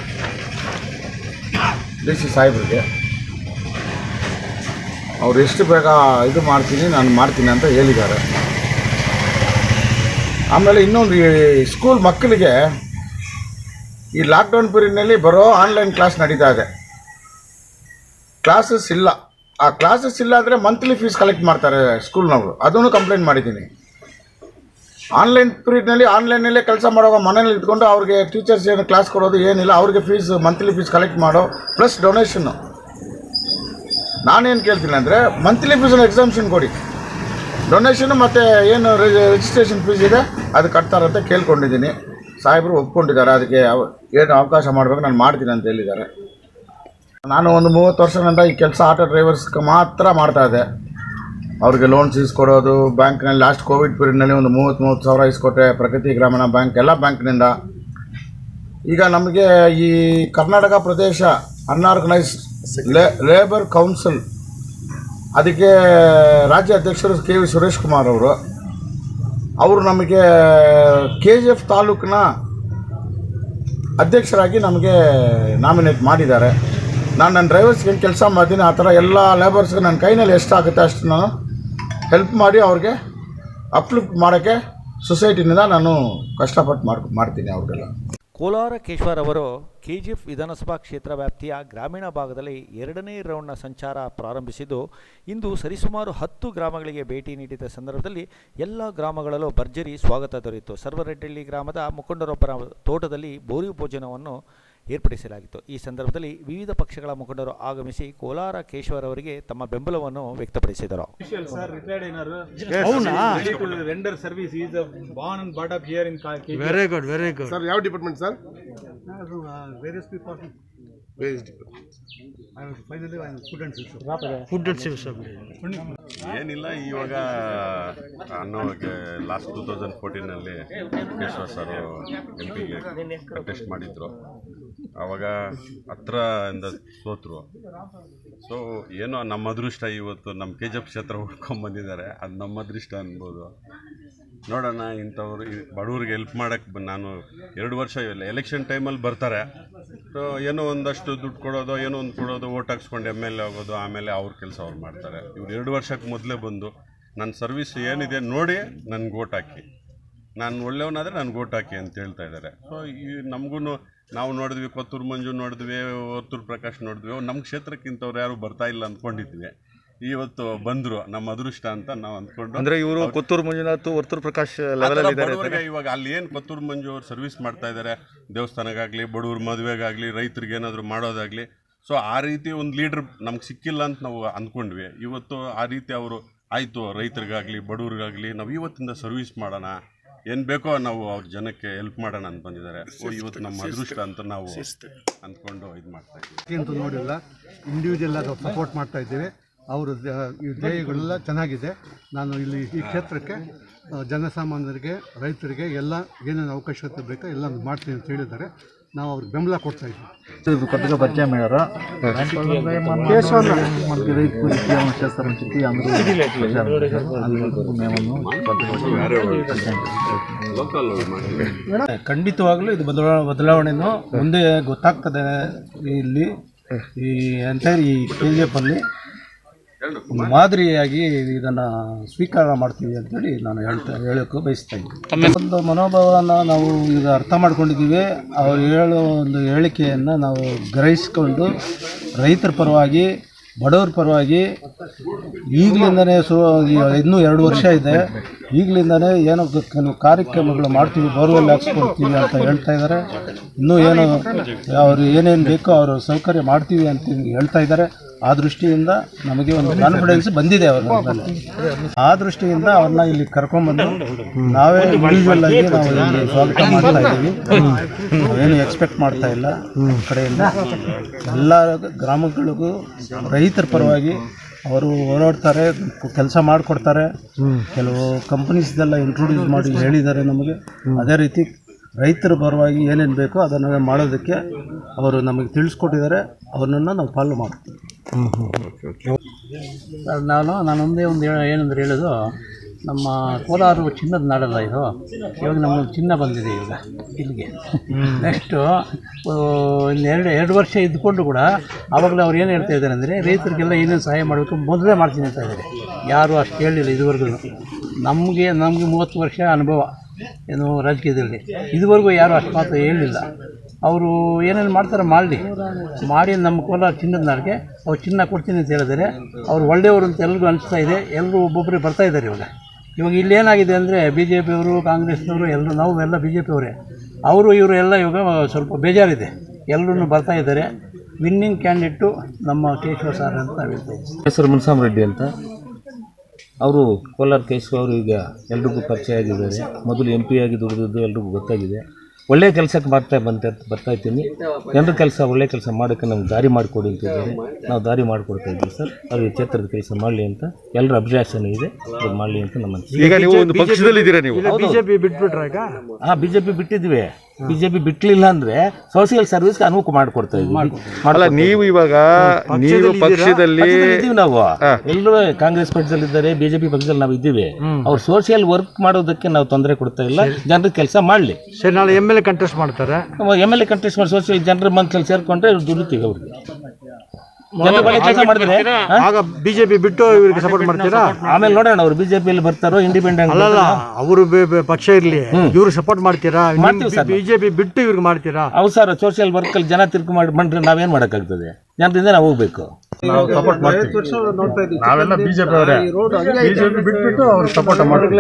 ಡಿ ಸಿ ಸಾಹೇಬ್ರಿಗೆ ಅವ್ರು ಎಷ್ಟು ಬೇಗ ಇದು ಮಾಡ್ತೀನಿ ನಾನು ಮಾಡ್ತೀನಿ ಅಂತ ಹೇಳಿದ್ದಾರೆ ಆಮೇಲೆ ಇನ್ನೊಂದು ಈ ಸ್ಕೂಲ್ ಮಕ್ಕಳಿಗೆ ಈ ಲಾಕ್ಡೌನ್ ಪೀರಿಯಡ್ನಲ್ಲಿ ಬರೋ ಆನ್ಲೈನ್ ಕ್ಲಾಸ್ ನಡೀತಾ ಇದೆ ಕ್ಲಾಸಸ್ ಇಲ್ಲ ಆ ಕ್ಲಾಸಸ್ ಇಲ್ಲ ಅಂದರೆ ಮಂತ್ಲಿ ಫೀಸ್ ಕಲೆಕ್ಟ್ ಮಾಡ್ತಾರೆ ಸ್ಕೂಲ್ನವರು ಅದನ್ನು ಕಂಪ್ಲೇಂಟ್ ಮಾಡಿದ್ದೀನಿ ಆನ್ಲೈನ್ ಪೀರಿಯಡ್ನಲ್ಲಿ ಆನ್ಲೈನಲ್ಲೇ ಕೆಲಸ ಮಾಡುವಾಗ ಮನೇಲಿ ಇಟ್ಕೊಂಡು ಅವ್ರಿಗೆ ಟೀಚರ್ಸ್ ಏನು ಕ್ಲಾಸ್ ಕೊಡೋದು ಏನಿಲ್ಲ ಅವ್ರಿಗೆ ಫೀಸ್ ಮಂತ್ಲಿ ಫೀಸ್ ಕಲೆಕ್ಟ್ ಮಾಡೋ ಪ್ಲಸ್ ಡೊನೇಷನ್ನು ನಾನೇನು ಕೇಳ್ತೀನಿ ಅಂದರೆ ಮಂತ್ಲಿ ಫೀಸನ್ನು ಎಕ್ಸಾಮ್ಷನ್ ಕೊಡಿ ಡೊನೇಷನ್ ಮತ್ತು ಏನು ರಿಜಿಸ್ಟ್ರೇಷನ್ ಫೀಸ್ ಇದೆ ಅದು ಕಟ್ತಾರಂತ ಕೇಳ್ಕೊಂಡಿದ್ದೀನಿ ಸಾಹೇಬರು ಒಪ್ಕೊಂಡಿದ್ದಾರೆ ಅದಕ್ಕೆ ಅವ- ಏನು ಅವಕಾಶ ಮಾಡಬೇಕು ನಾನು ಮಾಡ್ತೀನಿ ಅಂತ ಹೇಳಿದ್ದಾರೆ ನಾನು ಒಂದು ಮೂವತ್ತು ವರ್ಷದಿಂದ ಈ ಕೆಲಸ ಆಟೋ ಡ್ರೈವರ್ಸ್ಗೆ ಮಾತ್ರ ಮಾಡ್ತಾ ಇದ್ದೆ ಅವ್ರಿಗೆ ಲೋನ್ಸ್ ಇಸ್ಕೊಡೋದು ಬ್ಯಾಂಕ್ನಲ್ಲಿ ಲಾಸ್ಟ್ ಕೋವಿಡ್ ಪೀರಿಯಡ್ನಲ್ಲಿ ಒಂದು ಮೂವತ್ತು ಮೂವತ್ತು ಸಾವಿರ ಇಸ್ಕೊಟ್ಟೆ ಪ್ರಗತಿ ಗ್ರಾಮೀಣ ಬ್ಯಾಂಕ್ ಎಲ್ಲ ಬ್ಯಾಂಕ್ನಿಂದ ಈಗ ನಮಗೆ ಈ ಕರ್ನಾಟಕ ಪ್ರದೇಶ ಅನ್ಆರ್ಗನೈಸ್ ಲೇಬರ್ ಕೌನ್ಸಿಲ್ ಅದಕ್ಕೆ ರಾಜ್ಯ ಅಧ್ಯಕ್ಷರು ಕೆ ವಿ ಸುರೇಶ್ ಕುಮಾರ್ ಅವರು ಅವರು ನಮಗೆ ಕೆ ಜಿ ಎಫ್ ತಾಲೂಕಿನ ಅಧ್ಯಕ್ಷರಾಗಿ ನಮಗೆ ನಾಮಿನೇಟ್ ಮಾಡಿದ್ದಾರೆ ನಾನು ನನ್ನ ಡ್ರೈವರ್ಸ್ಗೆ ಏನು ಕೆಲಸ ಮಾಡ್ತೀನಿ ಆ ಥರ ಎಲ್ಲ ಲೇಬರ್ಸ್ಗೆ ನನ್ನ ಕೈನಲ್ಲಿ ಎಷ್ಟಾಗುತ್ತೆ ಅಷ್ಟು ನಾನು ಹೆಲ್ಪ್ ಮಾಡಿ ಅವ್ರಿಗೆ ಅಪ್ಲಿಫ್ಟ್ ಮಾಡೋಕ್ಕೆ ಸೊಸೈಟಿನಿಂದ ನಾನು ಕಷ್ಟಪಟ್ಟು ಮಾಡ್ ಮಾಡ್ತೀನಿ ಅವ್ರಿಗೆಲ್ಲ ಕೋಲಾರ ಕೇಶವರ್ ಅವರು ಕೆಜಿಎಫ್ ವಿಧಾನಸಭಾ ಕ್ಷೇತ್ರ ವ್ಯಾಪ್ತಿಯ ಗ್ರಾಮೀಣ ಭಾಗದಲ್ಲಿ ಎರಡನೇ ರೌಂಡ್ನ ಸಂಚಾರ ಪ್ರಾರಂಭಿಸಿದ್ದು ಇಂದು ಸರಿಸುಮಾರು ಹತ್ತು ಗ್ರಾಮಗಳಿಗೆ ಭೇಟಿ ನೀಡಿದ ಸಂದರ್ಭದಲ್ಲಿ ಎಲ್ಲ ಗ್ರಾಮಗಳಲ್ಲೂ ಭರ್ಜರಿ ಸ್ವಾಗತ ದೊರೆಯಿತು ಸರ್ವರೆಡ್ಡಳ್ಳಿ ಗ್ರಾಮದ ಮುಖಂಡರೊಬ್ಬರ ತೋಟದಲ್ಲಿ ಬೋರಿ ಭೋಜನವನ್ನು ಏರ್ಪಡಿಸಲಾಗಿತ್ತು ಈ ಸಂದರ್ಭದಲ್ಲಿ ವಿವಿಧ ಪಕ್ಷಗಳ ಮುಖಂಡರು ಆಗಮಿಸಿ ಕೋಲಾರ ಕೇಶವರ್ ಅವರಿಗೆ ತಮ್ಮ ಬೆಂಬಲವನ್ನು ವ್ಯಕ್ತಪಡಿಸಿದರು sir, retired in our ready to render service. He is uh, born and brought up here in KG. Very good very good sir ಯಾವ department sir various people. Ways department Finally, I am food and social. Food and civil ಏನಿಲ್ಲ ಇವಾಗ ನಾನು last two thousand ಫೋರ್ಟೀನಲ್ಲಿ Keshava sir M ಪಿಗೆ contest ಮಾಡಿದ್ರು ಆವಾಗ ಹತ್ರದಿಂದ ಸೋತರು so ಏನೋ ನಮ್ಮ ಅದೃಷ್ಟ ಇವತ್ತು ನಮ್ಮ ಕೆ ಜಿ ಎಫ್ ಕ್ಷೇತ್ರ ಹುಡ್ಕೊಂಬಂದಿದ್ದಾರೆ ಅದು ನಮ್ಮ ಅದೃಷ್ಟ ಅನ್ಬೋದು ನೋಡೋಣ ಇಂಥವ್ರು ಈ ಬಡವ್ರಿಗೆ ಹೆಲ್ಪ್ ಮಾಡೋಕ್ಕೆ ನಾನು ಎರಡು ವರ್ಷ ಇಲ್ಲ ಎಲೆಕ್ಷನ್ ಟೈಮಲ್ಲಿ ಬರ್ತಾರೆ ಸೊ ಏನೋ ಒಂದಷ್ಟು ದುಡ್ಡು ಕೊಡೋದು ಏನೋ ಒಂದು ಕೊಡೋದು ಓಟ್ ಹಾಕ್ಸ್ಕೊಂಡು ಎಮ್ ಎಲ್ ಎ ಆಗೋದು ಆಮೇಲೆ ಅವ್ರ ಕೆಲಸ ಅವ್ರು ಮಾಡ್ತಾರೆ ಇವ್ರು ಎರಡು ವರ್ಷಕ್ಕೆ ಮೊದಲೇ ಬಂದು ನನ್ನ ಸರ್ವಿಸ್ ಏನಿದೆ ನೋಡಿ ನನಗೆ ಓಟ್ ಹಾಕಿ ನಾನು ಒಳ್ಳೆಯವನಾದರೆ ನನಗೆ ಓಟ್ ಹಾಕಿ ಅಂತ ಹೇಳ್ತಾ ಇದ್ದಾರೆ ಸೊ ಈ ನಮಗೂ ನಾವು ನೋಡಿದ್ವಿ ಕೊತ್ತೂರು ಮಂಜು ನೋಡಿದ್ವಿ ಹೊತ್ತೂರು ಪ್ರಕಾಶ್ ನೋಡಿದ್ವಿ ನಮ್ಮ ಕ್ಷೇತ್ರಕ್ಕಿಂತವ್ರು ಯಾರು ಬರ್ತಾ ಇಲ್ಲ ಅಂದ್ಕೊಂಡಿದ್ವಿ ಇವತ್ತು ಬಂದರು ನಮ್ಮ ಅದೃಷ್ಟ ಅಂತ ನಾವು ಅಂದ್ಕೊಂಡು ಅಂದ್ರೆ ಇವರು ಕೊತ್ತೂರು ಮಂಜುನಾಥ್ ವರ್ತೂರು ಪ್ರಕಾಶ್ ಲೆವೆಲ್ ಆ ಥರ ಅಲ್ಲಿ ಇದ್ದಾರೆ ಬಡವರಿಗೆ ಇವಾಗ ಅಲ್ಲಿ ಏನು ಕೊತ್ತೂರು ಮಂಜು ಅವ್ರು ಸರ್ವಿಸ್ ಮಾಡ್ತಾ ಇದ್ದಾರೆ ದೇವಸ್ಥಾನಕ್ಕಾಗಲಿ ಬಡವ್ರ ಮದುವೆಗಾಗಲಿ ರೈತರಿಗೆ ಏನಾದರೂ ಮಾಡೋದಾಗಲಿ ಸೊ ಆ ರೀತಿ ಒಂದು ಲೀಡ್ರ್ ನಮ್ಗೆ ಸಿಕ್ಕಿಲ್ಲ ಅಂತ ನಾವು ಅಂದ್ಕೊಂಡ್ವಿ ಇವತ್ತು ಆ ರೀತಿ ಅವರು ಆಯಿತು ರೈತರಿಗಾಗಲಿ ಬಡವ್ರಿಗಾಗಲಿ ನಾವು ಇವತ್ತಿಂದ ಸರ್ವಿಸ್ ಮಾಡೋಣ ಏನು ಬೇಕೋ ನಾವು ಅವ್ರ ಜನಕ್ಕೆ ಹೆಲ್ಪ್ ಮಾಡೋಣ ಅಂತ ಬಂದಿದ್ದಾರೆ ಓ ಇವತ್ತು ನಮ್ಮ ಅದೃಷ್ಟ ಅಂತ ನಾವು ಅಂದ್ಕೊಂಡು ಇದು ಮಾಡ್ತಾ ಇದ್ದೀವಿ ಅಂತೂ ನೋಡಿಲ್ಲ ಇಂಡಿವಿಜುವಲ್ ಆಗಿ ಸಪೋರ್ಟ್ ಮಾಡ್ತಾ ಇದ್ದೇವೆ ಅವರು ಈ ಧ್ಯೇಯಗಳೆಲ್ಲ ಚೆನ್ನಾಗಿದೆ ನಾನು ಇಲ್ಲಿ ಈ ಕ್ಷೇತ್ರಕ್ಕೆ ಆ, ಜನಸಾಮಾನ್ಯರಿಗೆ ರೈತರಿಗೆ ಎಲ್ಲ ಏನೇನು ಅವಕಾಶತೆ ಬೇಕೋ ಎಲ್ಲ ಮಾಡ್ತೀನಿ ಅಂತ ಹೇಳಿದ್ದಾರೆ ನಾವು ಅವ್ರಿಗೆ ಬೆಂಬಲ ಕೊಡ್ತಾ ಇದ್ದೀವಿ కొత్తగా పరిచయం అయ్యారు మనకి రైతు ఏమైనా చేస్తారని చెప్పి అందరూ మేము ಖಂಡಿತವಾಗ್ಲೂ ಇದು ಬದಲಾ ಬದಲಾವಣೆನೂ ಮುಂದೆ ಗೊತ್ತಾಗ್ತದೆ ಇಲ್ಲಿ ಈ ಎಂಟೈರ್ ಈ ಕೆ ಜಿ ಎಫ್ ಅಲ್ಲಿ ಒಂದು ಮಾದರಿಯಾಗಿ ಇದನ್ನ ಸ್ವೀಕಾರ ಮಾಡ್ತೀವಿ ಅಂತೇಳಿ ನಾನು ಹೇಳ್ತಾ ಹೇಳೋಕೆ ಬಯಸ್ತಾ ಇದ್ದೀನಿ ಒಂದು ಮನೋಭಾವನ ನಾವು ಈಗ ಅರ್ಥ ಮಾಡ್ಕೊಂಡಿದ್ದೀವಿ ಅವ್ರು ಹೇಳೋ ಒಂದು ಹೇಳಿಕೆಯನ್ನು ನಾವು ಗ್ರಹಿಸ್ಕೊಂಡು ರೈತರ ಪರವಾಗಿ ಬಡವರ ಪರವಾಗಿ ಈಗಲಿಂದನೇ ಸು ಇನ್ನೂ ಎರಡು ವರ್ಷ ಇದೆ ಈಗಲಿಂದನೇ ಏನೋ ಕ- ಕೆಲವು ಕಾರ್ಯಕ್ರಮಗಳು ಮಾಡ್ತೀವಿ ಬೋರ್ವೆಲ್ ಹಾಕ್ಸ್ಕೊಡ್ತೀವಿ ಅಂತ ಹೇಳ್ತಾ ಇದ್ದಾರೆ ಇನ್ನೂ ಏನು ಅವರು ಏನೇನು ಬೇಕೋ ಅವರು ಸೌಕರ್ಯ ಮಾಡ್ತೀವಿ ಅಂತ ಹೇಳ್ತಾ ಇದ್ದಾರೆ ಆ ದೃಷ್ಟಿಯಿಂದ ನಮಗೆ ಒಂದು ಕಾನ್ಫಿಡೆನ್ಸ್ ಬಂದಿದೆ ಅವ್ರ ಮೇಲೆ ಆ ದೃಷ್ಟಿಯಿಂದ ಅವ್ರನ್ನ ಇಲ್ಲಿ ಕರ್ಕೊಂಡ್ಬಂದು ನಾವೇ ಇಂಡಿವಿಜುವಲ್ ಆಗಿ ನಾವು ಇಲ್ಲಿ ಸ್ವಾಗತ ಮಾಡ್ತಾ ಇದ್ದೀವಿ ನಾವೇನು ಎಕ್ಸ್ಪೆಕ್ಟ್ ಮಾಡ್ತಾ ಇಲ್ಲ ಈ ಕಡೆಯಿಂದ ಎಲ್ಲ ಗ್ರಾಮಗಳಿಗೂ ರೈತರ ಪರವಾಗಿ ಅವರು ಹೋರಾಡ್ತಾರೆ ಕೆಲಸ ಮಾಡಿಕೊಡ್ತಾರೆ ಕೆಲವು ಕಂಪನೀಸ್ದೆಲ್ಲ ಇಂಟ್ರೊಡ್ಯೂಸ್ ಮಾಡಿ ಹೇಳಿದ್ದಾರೆ ನಮಗೆ ಅದೇ ರೀತಿ ರೈತರ ಪರವಾಗಿ ಏನೇನು ಬೇಕೋ ಅದನ್ನು ಮಾಡೋದಕ್ಕೆ ಅವರು ನಮಗೆ ತಿಳಿಸ್ಕೊಟ್ಟಿದ್ದಾರೆ ಅವ್ರನ್ನ ನಾವು ಫಾಲೋ ಮಾಡ್ತೀವಿ ನಾನು ನಾನೊಂದೇ ಒಂದು ಹೇಳ- ಏನಂದ್ರೆ ಹೇಳೋದು ನಮ್ಮ ಕೋಲಾರ ಚಿನ್ನದ ನಾಡಲ್ಲ ಇದು ಇವಾಗ ನಮ್ಮೊಂದು ಚಿನ್ನ ಬಂದಿದೆ ಈಗ ಇಲ್ಲಿಗೆ ನೆಕ್ಸ್ಟು ಎರಡು ಎರಡು ವರ್ಷ ಇದ್ಕೊಂಡು ಕೂಡ ಆವಾಗಲೇ ಅವ್ರು ಏನು ಹೇಳ್ತಾ ಇದ್ದಾರೆ ಅಂದರೆ ರೈತರಿಗೆಲ್ಲ ಏನೇನು ಸಹಾಯ ಮಾಡಬೇಕು ಮೊದಲೇ ಮಾಡ್ತೀನಿ ಅಂತ ಇದ್ದಾರೆ ಯಾರೂ ಅಷ್ಟು ಹೇಳಿಲ್ಲ ಇದುವರೆಗೂ ನಮಗೆ ನಮಗೆ ಮೂವತ್ತು ವರ್ಷ ಅನುಭವ ಏನು ರಾಜಕೀಯದಲ್ಲಿ ಇದುವರೆಗೂ ಯಾರು ಅಷ್ಟು ಮಾತ್ರ ಹೇಳಲಿಲ್ಲ ಅವರು ಏನೇನು ಮಾಡ್ತಾರೆ ಮಾಡಲಿ ಮಾಡಿ ನಮ್ಮ ಕೋಲಾರ ಚಿನ್ನದ ನಾಡಿಗೆ ಅವ್ರು ಚಿನ್ನ ಕೊಡ್ತೀನಿ ಅಂತ ಹೇಳಿದರೆ ಅವ್ರು ಒಳ್ಳೆಯವರು ಅಂತ ಎಲ್ರಿಗೂ ಅನಿಸ್ತಾ ಇದೆ ಎಲ್ಲರೂ ಒಬ್ಬೊಬ್ಬರೇ ಬರ್ತಾ ಇದ್ದಾರೆ ಇವಾಗ ಇವಾಗ ಇಲ್ಲೇನಾಗಿದೆ ಅಂದರೆ ಬಿ ಜೆ ಪಿಯವರು ಕಾಂಗ್ರೆಸ್ನವರು ಎಲ್ಲರೂ ನಾವು ಎಲ್ಲ ಬಿ ಜೆ ಪಿಯವರೇ ಅವರು ಇವರು ಎಲ್ಲ ಇವಾಗ ಸ್ವಲ್ಪ ಬೇಜಾರಿದೆ ಎಲ್ಲರೂ ಬರ್ತಾ ಇದ್ದಾರೆ ವಿನ್ನಿಂಗ್ ಕ್ಯಾಂಡಿಡೇಟು ನಮ್ಮ ಕೇಶವ ಸಾರ್ ಅಂತ ನಾವು ಹೇಳ್ತಾ ಇದ್ದೀವಿ ಹೆಸರು ಮುನ್ಸಾಮ್ ರೆಡ್ಡಿ ಅಂತ ಅವರು ಕೋಲಾರ ಕೇಶವ ಅವರು ಈಗ ಎಲ್ರಿಗೂ ಪರಿಚಯ ಆಗಿದ್ದಾರೆ ಮೊದಲು ಎಂ ಪಿ ಆಗಿ ದುಡಿದಿದ್ದು ಎಲ್ರಿಗೂ ಗೊತ್ತಾಗಿದೆ ಒಳ್ಳೆಯ ಕೆಲಸಕ್ಕೆ ಮಾಡ್ತಾ ಬಂತ ಬರ್ತಾ ಇದ್ದೀನಿ ಜನರ ಕೆಲಸ ಒಳ್ಳೆಯ ಕೆಲಸ ಮಾಡೋಕ್ಕೆ ನಮ್ಗೆ ದಾರಿ ಮಾಡಿಕೊಡಿ ಅಂತಿದ್ದಾರೆ ನಾವು ದಾರಿ ಮಾಡಿಕೊಡ್ತಾ ಇದ್ದೀವಿ ಸರ್ ಅವ್ರಿಗೆ ಕ್ಷೇತ್ರದ ಕೆಲಸ ಮಾಡಲಿ ಅಂತ ಎಲ್ಲರ ಅಭಿಲಾಷಣೆ ಇದೆ ಅದು ಮಾಡಲಿ ಅಂತ ನಮ್ಮ ಈಗ ನೀವು ಒಂದು ಪಕ್ಷದಲ್ಲಿ ಇದ್ದೀರಾ ನೀವು ಬಿಜೆಪಿ ಬಿಟ್ಬಿಟ್ರಾಗ ಹಾಂ ಬಿಜೆಪಿ ಬಿಟ್ಟಿದ್ವಿ ಬಿಜೆಪಿ ಬಿಟ್ಲಿಲ್ಲ ಅಂದ್ರೆ ಸೋಷಿಯಲ್ ಸರ್ವಿಸ್ ಅನುಕೂಲ ಮಾಡಿಕೊಡ್ತಾ ಇದ್ವಿ ಅಲ್ಲ ನೀವು ಇವಾಗ ನೀವು ಪಕ್ಷದಲ್ಲಿ ಪಕ್ಷದಲ್ಲಿ ಇದ್ದೀವಿ ನಾವು ಎಲ್ಲರೂ ಕಾಂಗ್ರೆಸ್ ಪಕ್ಷದಲ್ಲಿ ಇದ್ದಾರೆ ಬಿಜೆಪಿ ಪಕ್ಷದಲ್ಲಿ ನಾವು ಇದ್ದೀವಿ ಅವ್ರು ಸೋಷಿಯಲ್ ವರ್ಕ್ ಮಾಡೋದಕ್ಕೆ ನಾವು ತೊಂದರೆ ಕೊಡ್ತಾ ಇಲ್ಲ ಜನರ ಕೆಲಸ ಮಾಡಲಿ ಸರಿ ನಾಳೆ ಎಮ್ ಎಲ್ ಎ ಕಂಟೆಸ್ಟ್ ಮಾಡ್ತಾರೆ ಎಮ್ ಎಲ್ ಎ ಕಂಟೆಸ್ಟ್ ಮಾಡಿ ಸೋಷಿಯಲ್ ಜನರ ಮಂತ್ರಲ್ಲಿ ಸೇರ್ಕೊಂಡ್ರೆ ದುಡಿತೀವಿ ಅವ್ರಿಗೆ ಜನರ ಬಗ್ಗೆ ಕೆಲಸ ಮಾಡಿದ್ರೆ ಹಾ? ಆಗ ಬಿಜೆಪಿ ಬಿಟ್ಟು ಇವರಿಗೆ ಸಪೋರ್ಟ್ ಮಾಡ್ತೀರಾ ಆಮೇಲೆ ನೋಡೋಣ ಅವ್ರು ಬಿಜೆಪಿಯಲ್ಲಿ ಬರ್ತಾರೋ ಇಂಡಿಪೆಂಡೆಂಟ್ ಅಲ್ಲಲ್ಲ ಅವರು ಪಕ್ಷ ಇರ್ಲಿ ಇವ್ರು ಸಪೋರ್ಟ್ ಮಾಡ್ತೀರಾ ಮಾಡ್ತೀವಿ ಸರ್. ಬಿಜೆಪಿ ಬಿಟ್ಟು ಇವ್ರಿಗೆ ಮಾಡ್ತೀರಾ ಹೌದು ಸರ್ ಸೋಷಿಯಲ್ ವರ್ಕಲ್ಲಿ ಜನ ತಿರ್ಕು ಮಾಡಿ ಬಂದ್ರೆ ನಾವೇನ್ ಮಾಡೋಕ್ಕಾಗ್ತದೆ ಜನರಿಂದ ನಾವು ಹೋಗ್ಬೇಕು ನಾವು ಸಪೋರ್ಟ್ ಮಾಡ್ತೀವಿ ನಾವೆಲ್ಲ ಬಿಜೆಪಿ ಅವರೇ ಬಿಜೆಪಿ ಬಿಟ್ಬಿಟ್ಟು ಅವ್ರು ಸಪೋರ್ಟ್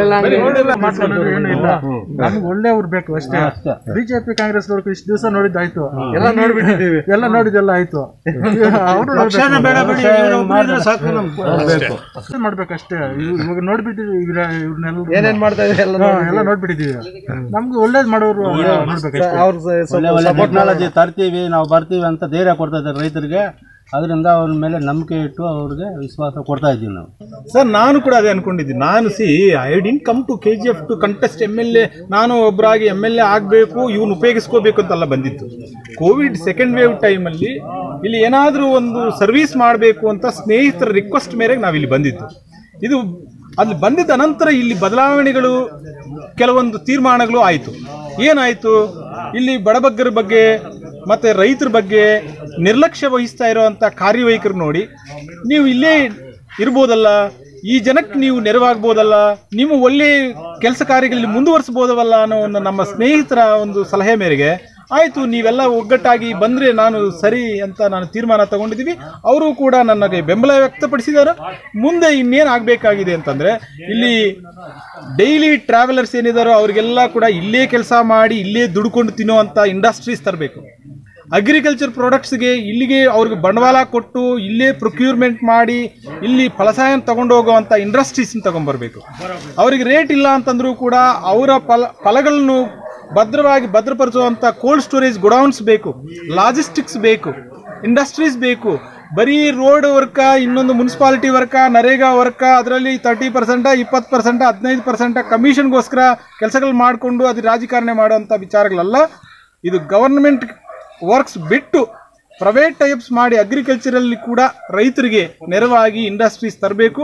ನಮ್ಗೆ ಒಳ್ಳೆಯವ್ರು ಬೇಕು ಅಷ್ಟೇ ಬಿಜೆಪಿ ಕಾಂಗ್ರೆಸ್ ನೋಡ್ಕೊ ಇಷ್ಟು ದಿವಸ ನೋಡಿದ್ದಾಯ್ತು ಎಲ್ಲ ನೋಡ್ಬಿಟ್ಟಿದ್ದೀವಿ ಎಲ್ಲ ನೋಡಿದೆಲ್ಲ ಆಯ್ತು ಅವರು ಪಕ್ಷನೇ ಬೇಡ ಬಿಡಿ, ಇವ್ರು ಒಬ್ರಿದ್ರೆ ಸಾಕು ನಮ್ಗೆ. ಅಷ್ಟೇ ಮಾಡ್ಬೇಕಷ್ಟೇ ಇವ್- ಇವಾಗ ನೋಡ್ಬಿಟ್ಟಿದ್ದೀವಿ ಇವ್ರ ಇವ್ರನ್ನೆಲ್ಲ ಏನೇನ್ ಮಾಡ್ತಾ ಇದ್ದಾರೆ ಎಲ್ಲ ಹಾ, ಎಲ್ಲ ನೋಡ್ಬಿಟ್ಟಿದ್ದೀವಿ ನಮ್ಗೆ ಒಳ್ಳೇದ್ ಮಾಡೋರು ನೋಡ್ಬೇಕಷ್ಟೇ ಒಳ್ಳೆ ಒಳ್ಳೆ ಟೆಕ್ನಾಲಜಿ ತರ್ತೀವಿ ನಾವು ಬರ್ತೀವಿ ಅಂತ ಧೈರ್ಯ ಕೊಡ್ತಾ ಇದ್ದಾರೆ ರೈತರಿಗೆ ಅದರಿಂದ ಅವ್ರ ಮೇಲೆ ನಂಬಿಕೆ ಇಟ್ಟು ಅವ್ರಿಗೆ ವಿಶ್ವಾಸ ಕೊಡ್ತಾ ಇದ್ದೀವಿ ನಾವು ಸರ್ ನಾನು ಕೂಡ ಅದೇ ಅನ್ಕೊಂಡಿದ್ದೀನಿ ನಾನು see I didn't come to K G F to contest M L A ನಾನು ಒಬ್ಬರಾಗಿ ಎಮ್ ಎಲ್ ಎ ಆಗಬೇಕು ಇವನು ಉಪಯೋಗಿಸ್ಕೋಬೇಕು ಅಂತೆಲ್ಲ ಬಂದಿತ್ತು ಕೋವಿಡ್ ಸೆಕೆಂಡ್ ವೇವ್ ಟೈಮಲ್ಲಿ ಇಲ್ಲಿ ಏನಾದರೂ ಒಂದು ಸರ್ವಿಸ್ ಮಾಡಬೇಕು ಅಂತ ಸ್ನೇಹಿತರ ರಿಕ್ವೆಸ್ಟ್ ಮೇರೆಗೆ ನಾವು ಇಲ್ಲಿ ಬಂದಿದ್ದು ಇದು ಅಲ್ಲಿ ಬಂದಿದ್ದ ನಂತರ ಇಲ್ಲಿ ಬದಲಾವಣೆಗಳು ಕೆಲವೊಂದು ತೀರ್ಮಾನಗಳು ಆಯಿತು ಏನಾಯಿತು ಇಲ್ಲಿ ಬಡಬಗ್ಗರ ಬಗ್ಗೆ ಮತ್ತು ರೈತರ ಬಗ್ಗೆ ನಿರ್ಲಕ್ಷ್ಯ ವಹಿಸ್ತಾ ಇರುವಂಥ ಕಾರ್ಯವೈಖರಿ ನೋಡಿ ನೀವು ಇಲ್ಲೇ ಇರ್ಬೋದಲ್ಲ ಈ ಜನಕ್ಕೆ ನೀವು ನೆರವಾಗ್ಬೋದಲ್ಲ ನೀವು ಒಳ್ಳೆ ಕೆಲಸ ಕಾರ್ಯಗಳಲ್ಲಿ ಮುಂದುವರಿಸ್ಬೋದವಲ್ಲ ಅನ್ನೋ ಒಂದು ನಮ್ಮ ಸ್ನೇಹಿತರ ಒಂದು ಸಲಹೆ ಮೇರೆಗೆ ಆಯಿತು ನೀವೆಲ್ಲ ಒಗ್ಗಟ್ಟಾಗಿ ಬಂದರೆ ನಾನು ಸರಿ ಅಂತ ನಾನು ತೀರ್ಮಾನ ತಗೊಂಡಿದ್ದೀವಿ ಅವರು ಕೂಡ ನನಗೆ ಬೆಂಬಲ ವ್ಯಕ್ತಪಡಿಸಿದ್ದಾರೆ ಮುಂದೆ ಇನ್ನೇನು ಆಗಬೇಕಾಗಿದೆ ಅಂತಂದರೆ ಇಲ್ಲಿ ಡೈಲಿ ಟ್ರಾವೆಲರ್ಸ್ ಏನಿದಾರೋ ಅವರಿಗೆಲ್ಲ ಕೂಡ ಇಲ್ಲೇ ಕೆಲಸ ಮಾಡಿ ಇಲ್ಲೇ ದುಡ್ಕೊಂಡು ತಿನ್ನುವಂಥ ಇಂಡಸ್ಟ್ರೀಸ್ ತರಬೇಕು ಅಗ್ರಿಕಲ್ಚರ್ ಪ್ರಾಡಕ್ಟ್ಸ್ಗೆ ಇಲ್ಲಿಗೆ ಅವ್ರಿಗೆ ಬಂಡವಾಳ ಕೊಟ್ಟು ಇಲ್ಲೇ ಪ್ರೊಕ್ಯೂರ್ಮೆಂಟ್ ಮಾಡಿ ಇಲ್ಲಿ ಫಲಸಾಯನ ತಗೊಂಡು ಹೋಗುವಂಥ ಇಂಡಸ್ಟ್ರೀಸ್ನ ತಗೊಂಡ್ಬರ್ಬೇಕು ಅವರಿಗೆ ರೇಟ್ ಇಲ್ಲ ಅಂತಂದ್ರೂ ಕೂಡ ಅವರ ಫಲ ಫಲಗಳನ್ನು ಭದ್ರವಾಗಿ ಭದ್ರಪಡಿಸುವಂಥ ಕೋಲ್ಡ್ ಸ್ಟೋರೇಜ್ ಗೊಡೌನ್ಸ್ ಬೇಕು ಲಾಜಿಸ್ಟಿಕ್ಸ್ ಬೇಕು ಇಂಡಸ್ಟ್ರೀಸ್ ಬೇಕು ಬರೀ ರೋಡ್ ವರ್ಕ ಇನ್ನೊಂದು ಮುನ್ಸಿಪಾಲಿಟಿ ವರ್ಕ ನರೇಗಾ ವರ್ಕ ಅದರಲ್ಲಿ ತರ್ಟಿ ಪರ್ಸೆಂಟ ಇಪ್ಪತ್ತು ಪರ್ಸೆಂಟ ಹದಿನೈದು ಪರ್ಸೆಂಟ ಕಮಿಷನ್ಗೋಸ್ಕರ ಕೆಲಸಗಳು ಮಾಡಿಕೊಂಡು ಅದು ರಾಜಕಾರಣ ಮಾಡುವಂಥ ವಿಚಾರಗಳಲ್ಲ ಇದು ಗವರ್ನಮೆಂಟ್ ವರ್ಕ್ಸ್ ಬಿಟ್ಟು ಪ್ರೈವೇಟ್ ಟೈಪ್ಸ್ ಮಾಡಿ ಅಗ್ರಿಕಲ್ಚರಲ್ಲಿ ಕೂಡ ರೈತರಿಗೆ ನೆರವಾಗಿ ಇಂಡಸ್ಟ್ರೀಸ್ ತರಬೇಕು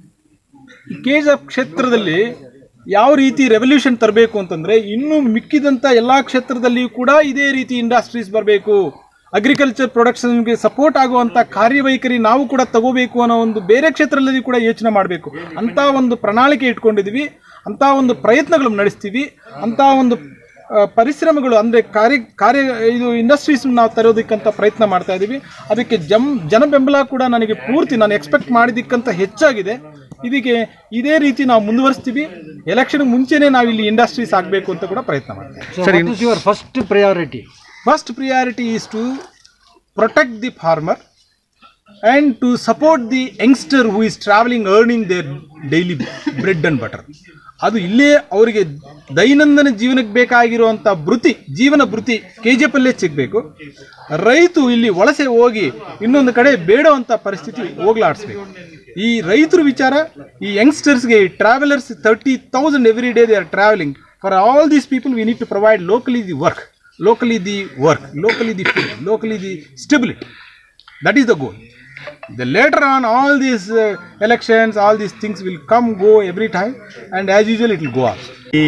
ಕೆ ಜಿ ಎಫ್ ಕ್ಷೇತ್ರದಲ್ಲಿ ಯಾವ ರೀತಿ ರೆವಲ್ಯೂಷನ್ ತರಬೇಕು ಅಂತಂದರೆ ಇನ್ನೂ ಮಿಕ್ಕಿದಂಥ ಎಲ್ಲ ಕ್ಷೇತ್ರದಲ್ಲಿಯೂ ಕೂಡ ಇದೇ ರೀತಿ ಇಂಡಸ್ಟ್ರೀಸ್ ಬರಬೇಕು ಅಗ್ರಿಕಲ್ಚರ್ ಪ್ರೊಡಕ್ಷನ್ಗೆ ಸಪೋರ್ಟ್ ಆಗುವಂಥ ಕಾರ್ಯವೈಖರಿ ನಾವು ಕೂಡ ತಗೋಬೇಕು ಅನ್ನೋ ಒಂದು ಬೇರೆ ಕ್ಷೇತ್ರದಲ್ಲಿ ಕೂಡ ಯೋಚನೆ ಮಾಡಬೇಕು ಅಂಥ ಒಂದು ಪ್ರಣಾಳಿಕೆ ಇಟ್ಕೊಂಡಿದ್ದೀವಿ ಅಂಥ ಒಂದು ಪ್ರಯತ್ನಗಳು ನಡೆಸ್ತೀವಿ ಅಂಥ ಒಂದು ಆ, ಪರಿಶ್ರಮಗಳು ಅಂದರೆ ಕಾರ್ಯ ಕಾರ್ಯ ಇದು ಇಂಡಸ್ಟ್ರೀಸ್ ನಾವು ತರೋದಕ್ಕಂತ ಪ್ರಯತ್ನ ಮಾಡ್ತಾ ಇದ್ದೀವಿ ಅದಕ್ಕೆ ಜಮ್ ಜನ ಬೆಂಬಲ ಕೂಡ ನನಗೆ ಪೂರ್ತಿ ನಾನು ಎಕ್ಸ್ಪೆಕ್ಟ್ ಮಾಡಿದ್ದಕ್ಕಿಂತ ಹೆಚ್ಚಾಗಿದೆ ಇದಕ್ಕೆ ಇದೇ ರೀತಿ ನಾವು ಮುಂದುವರಿಸ್ತೀವಿ ಎಲೆಕ್ಷನ್ ಮುಂಚೆನೇ ನಾವು ಇಲ್ಲಿ ಇಂಡಸ್ಟ್ರೀಸ್ ಆಗಬೇಕು ಅಂತ ಕೂಡ ಪ್ರಯತ್ನ ಮಾಡ್ತೀವಿ your first priority first priority is to protect the farmer and to support the youngster who is travelling earning their daily bread and butter ಅದು ಇಲ್ಲೇ ಅವರಿಗೆ ದೈನಂದಿನ ಜೀವನಕ್ಕೆ ಬೇಕಾಗಿರುವಂಥ ವೃತ್ತಿ ಜೀವನ ವೃತ್ತಿ ಕೆ ಜಿ ಎಫಲ್ಲೇ ಸಿಗಬೇಕು ರೈತು ಇಲ್ಲಿ ವಲಸೆ ಹೋಗಿ ಇನ್ನೊಂದು ಕಡೆ ಬೇಡುವಂಥ ಪರಿಸ್ಥಿತಿ ಹೋಗ್ಲಾಡಿಸ್ಬೇಕು ಈ ರೈತರ ವಿಚಾರ ಈ ಯಂಗ್ಸ್ಟರ್ಸ್ಗೆ ಈ travellers thirty thousand every day they are travelling for all these people we need to provide locally the work locally the work, locally the food, locally the stability. That is the goal. The later on, all these uh, elections, all these things will come, go every time, and as usual, it will go up. ಈ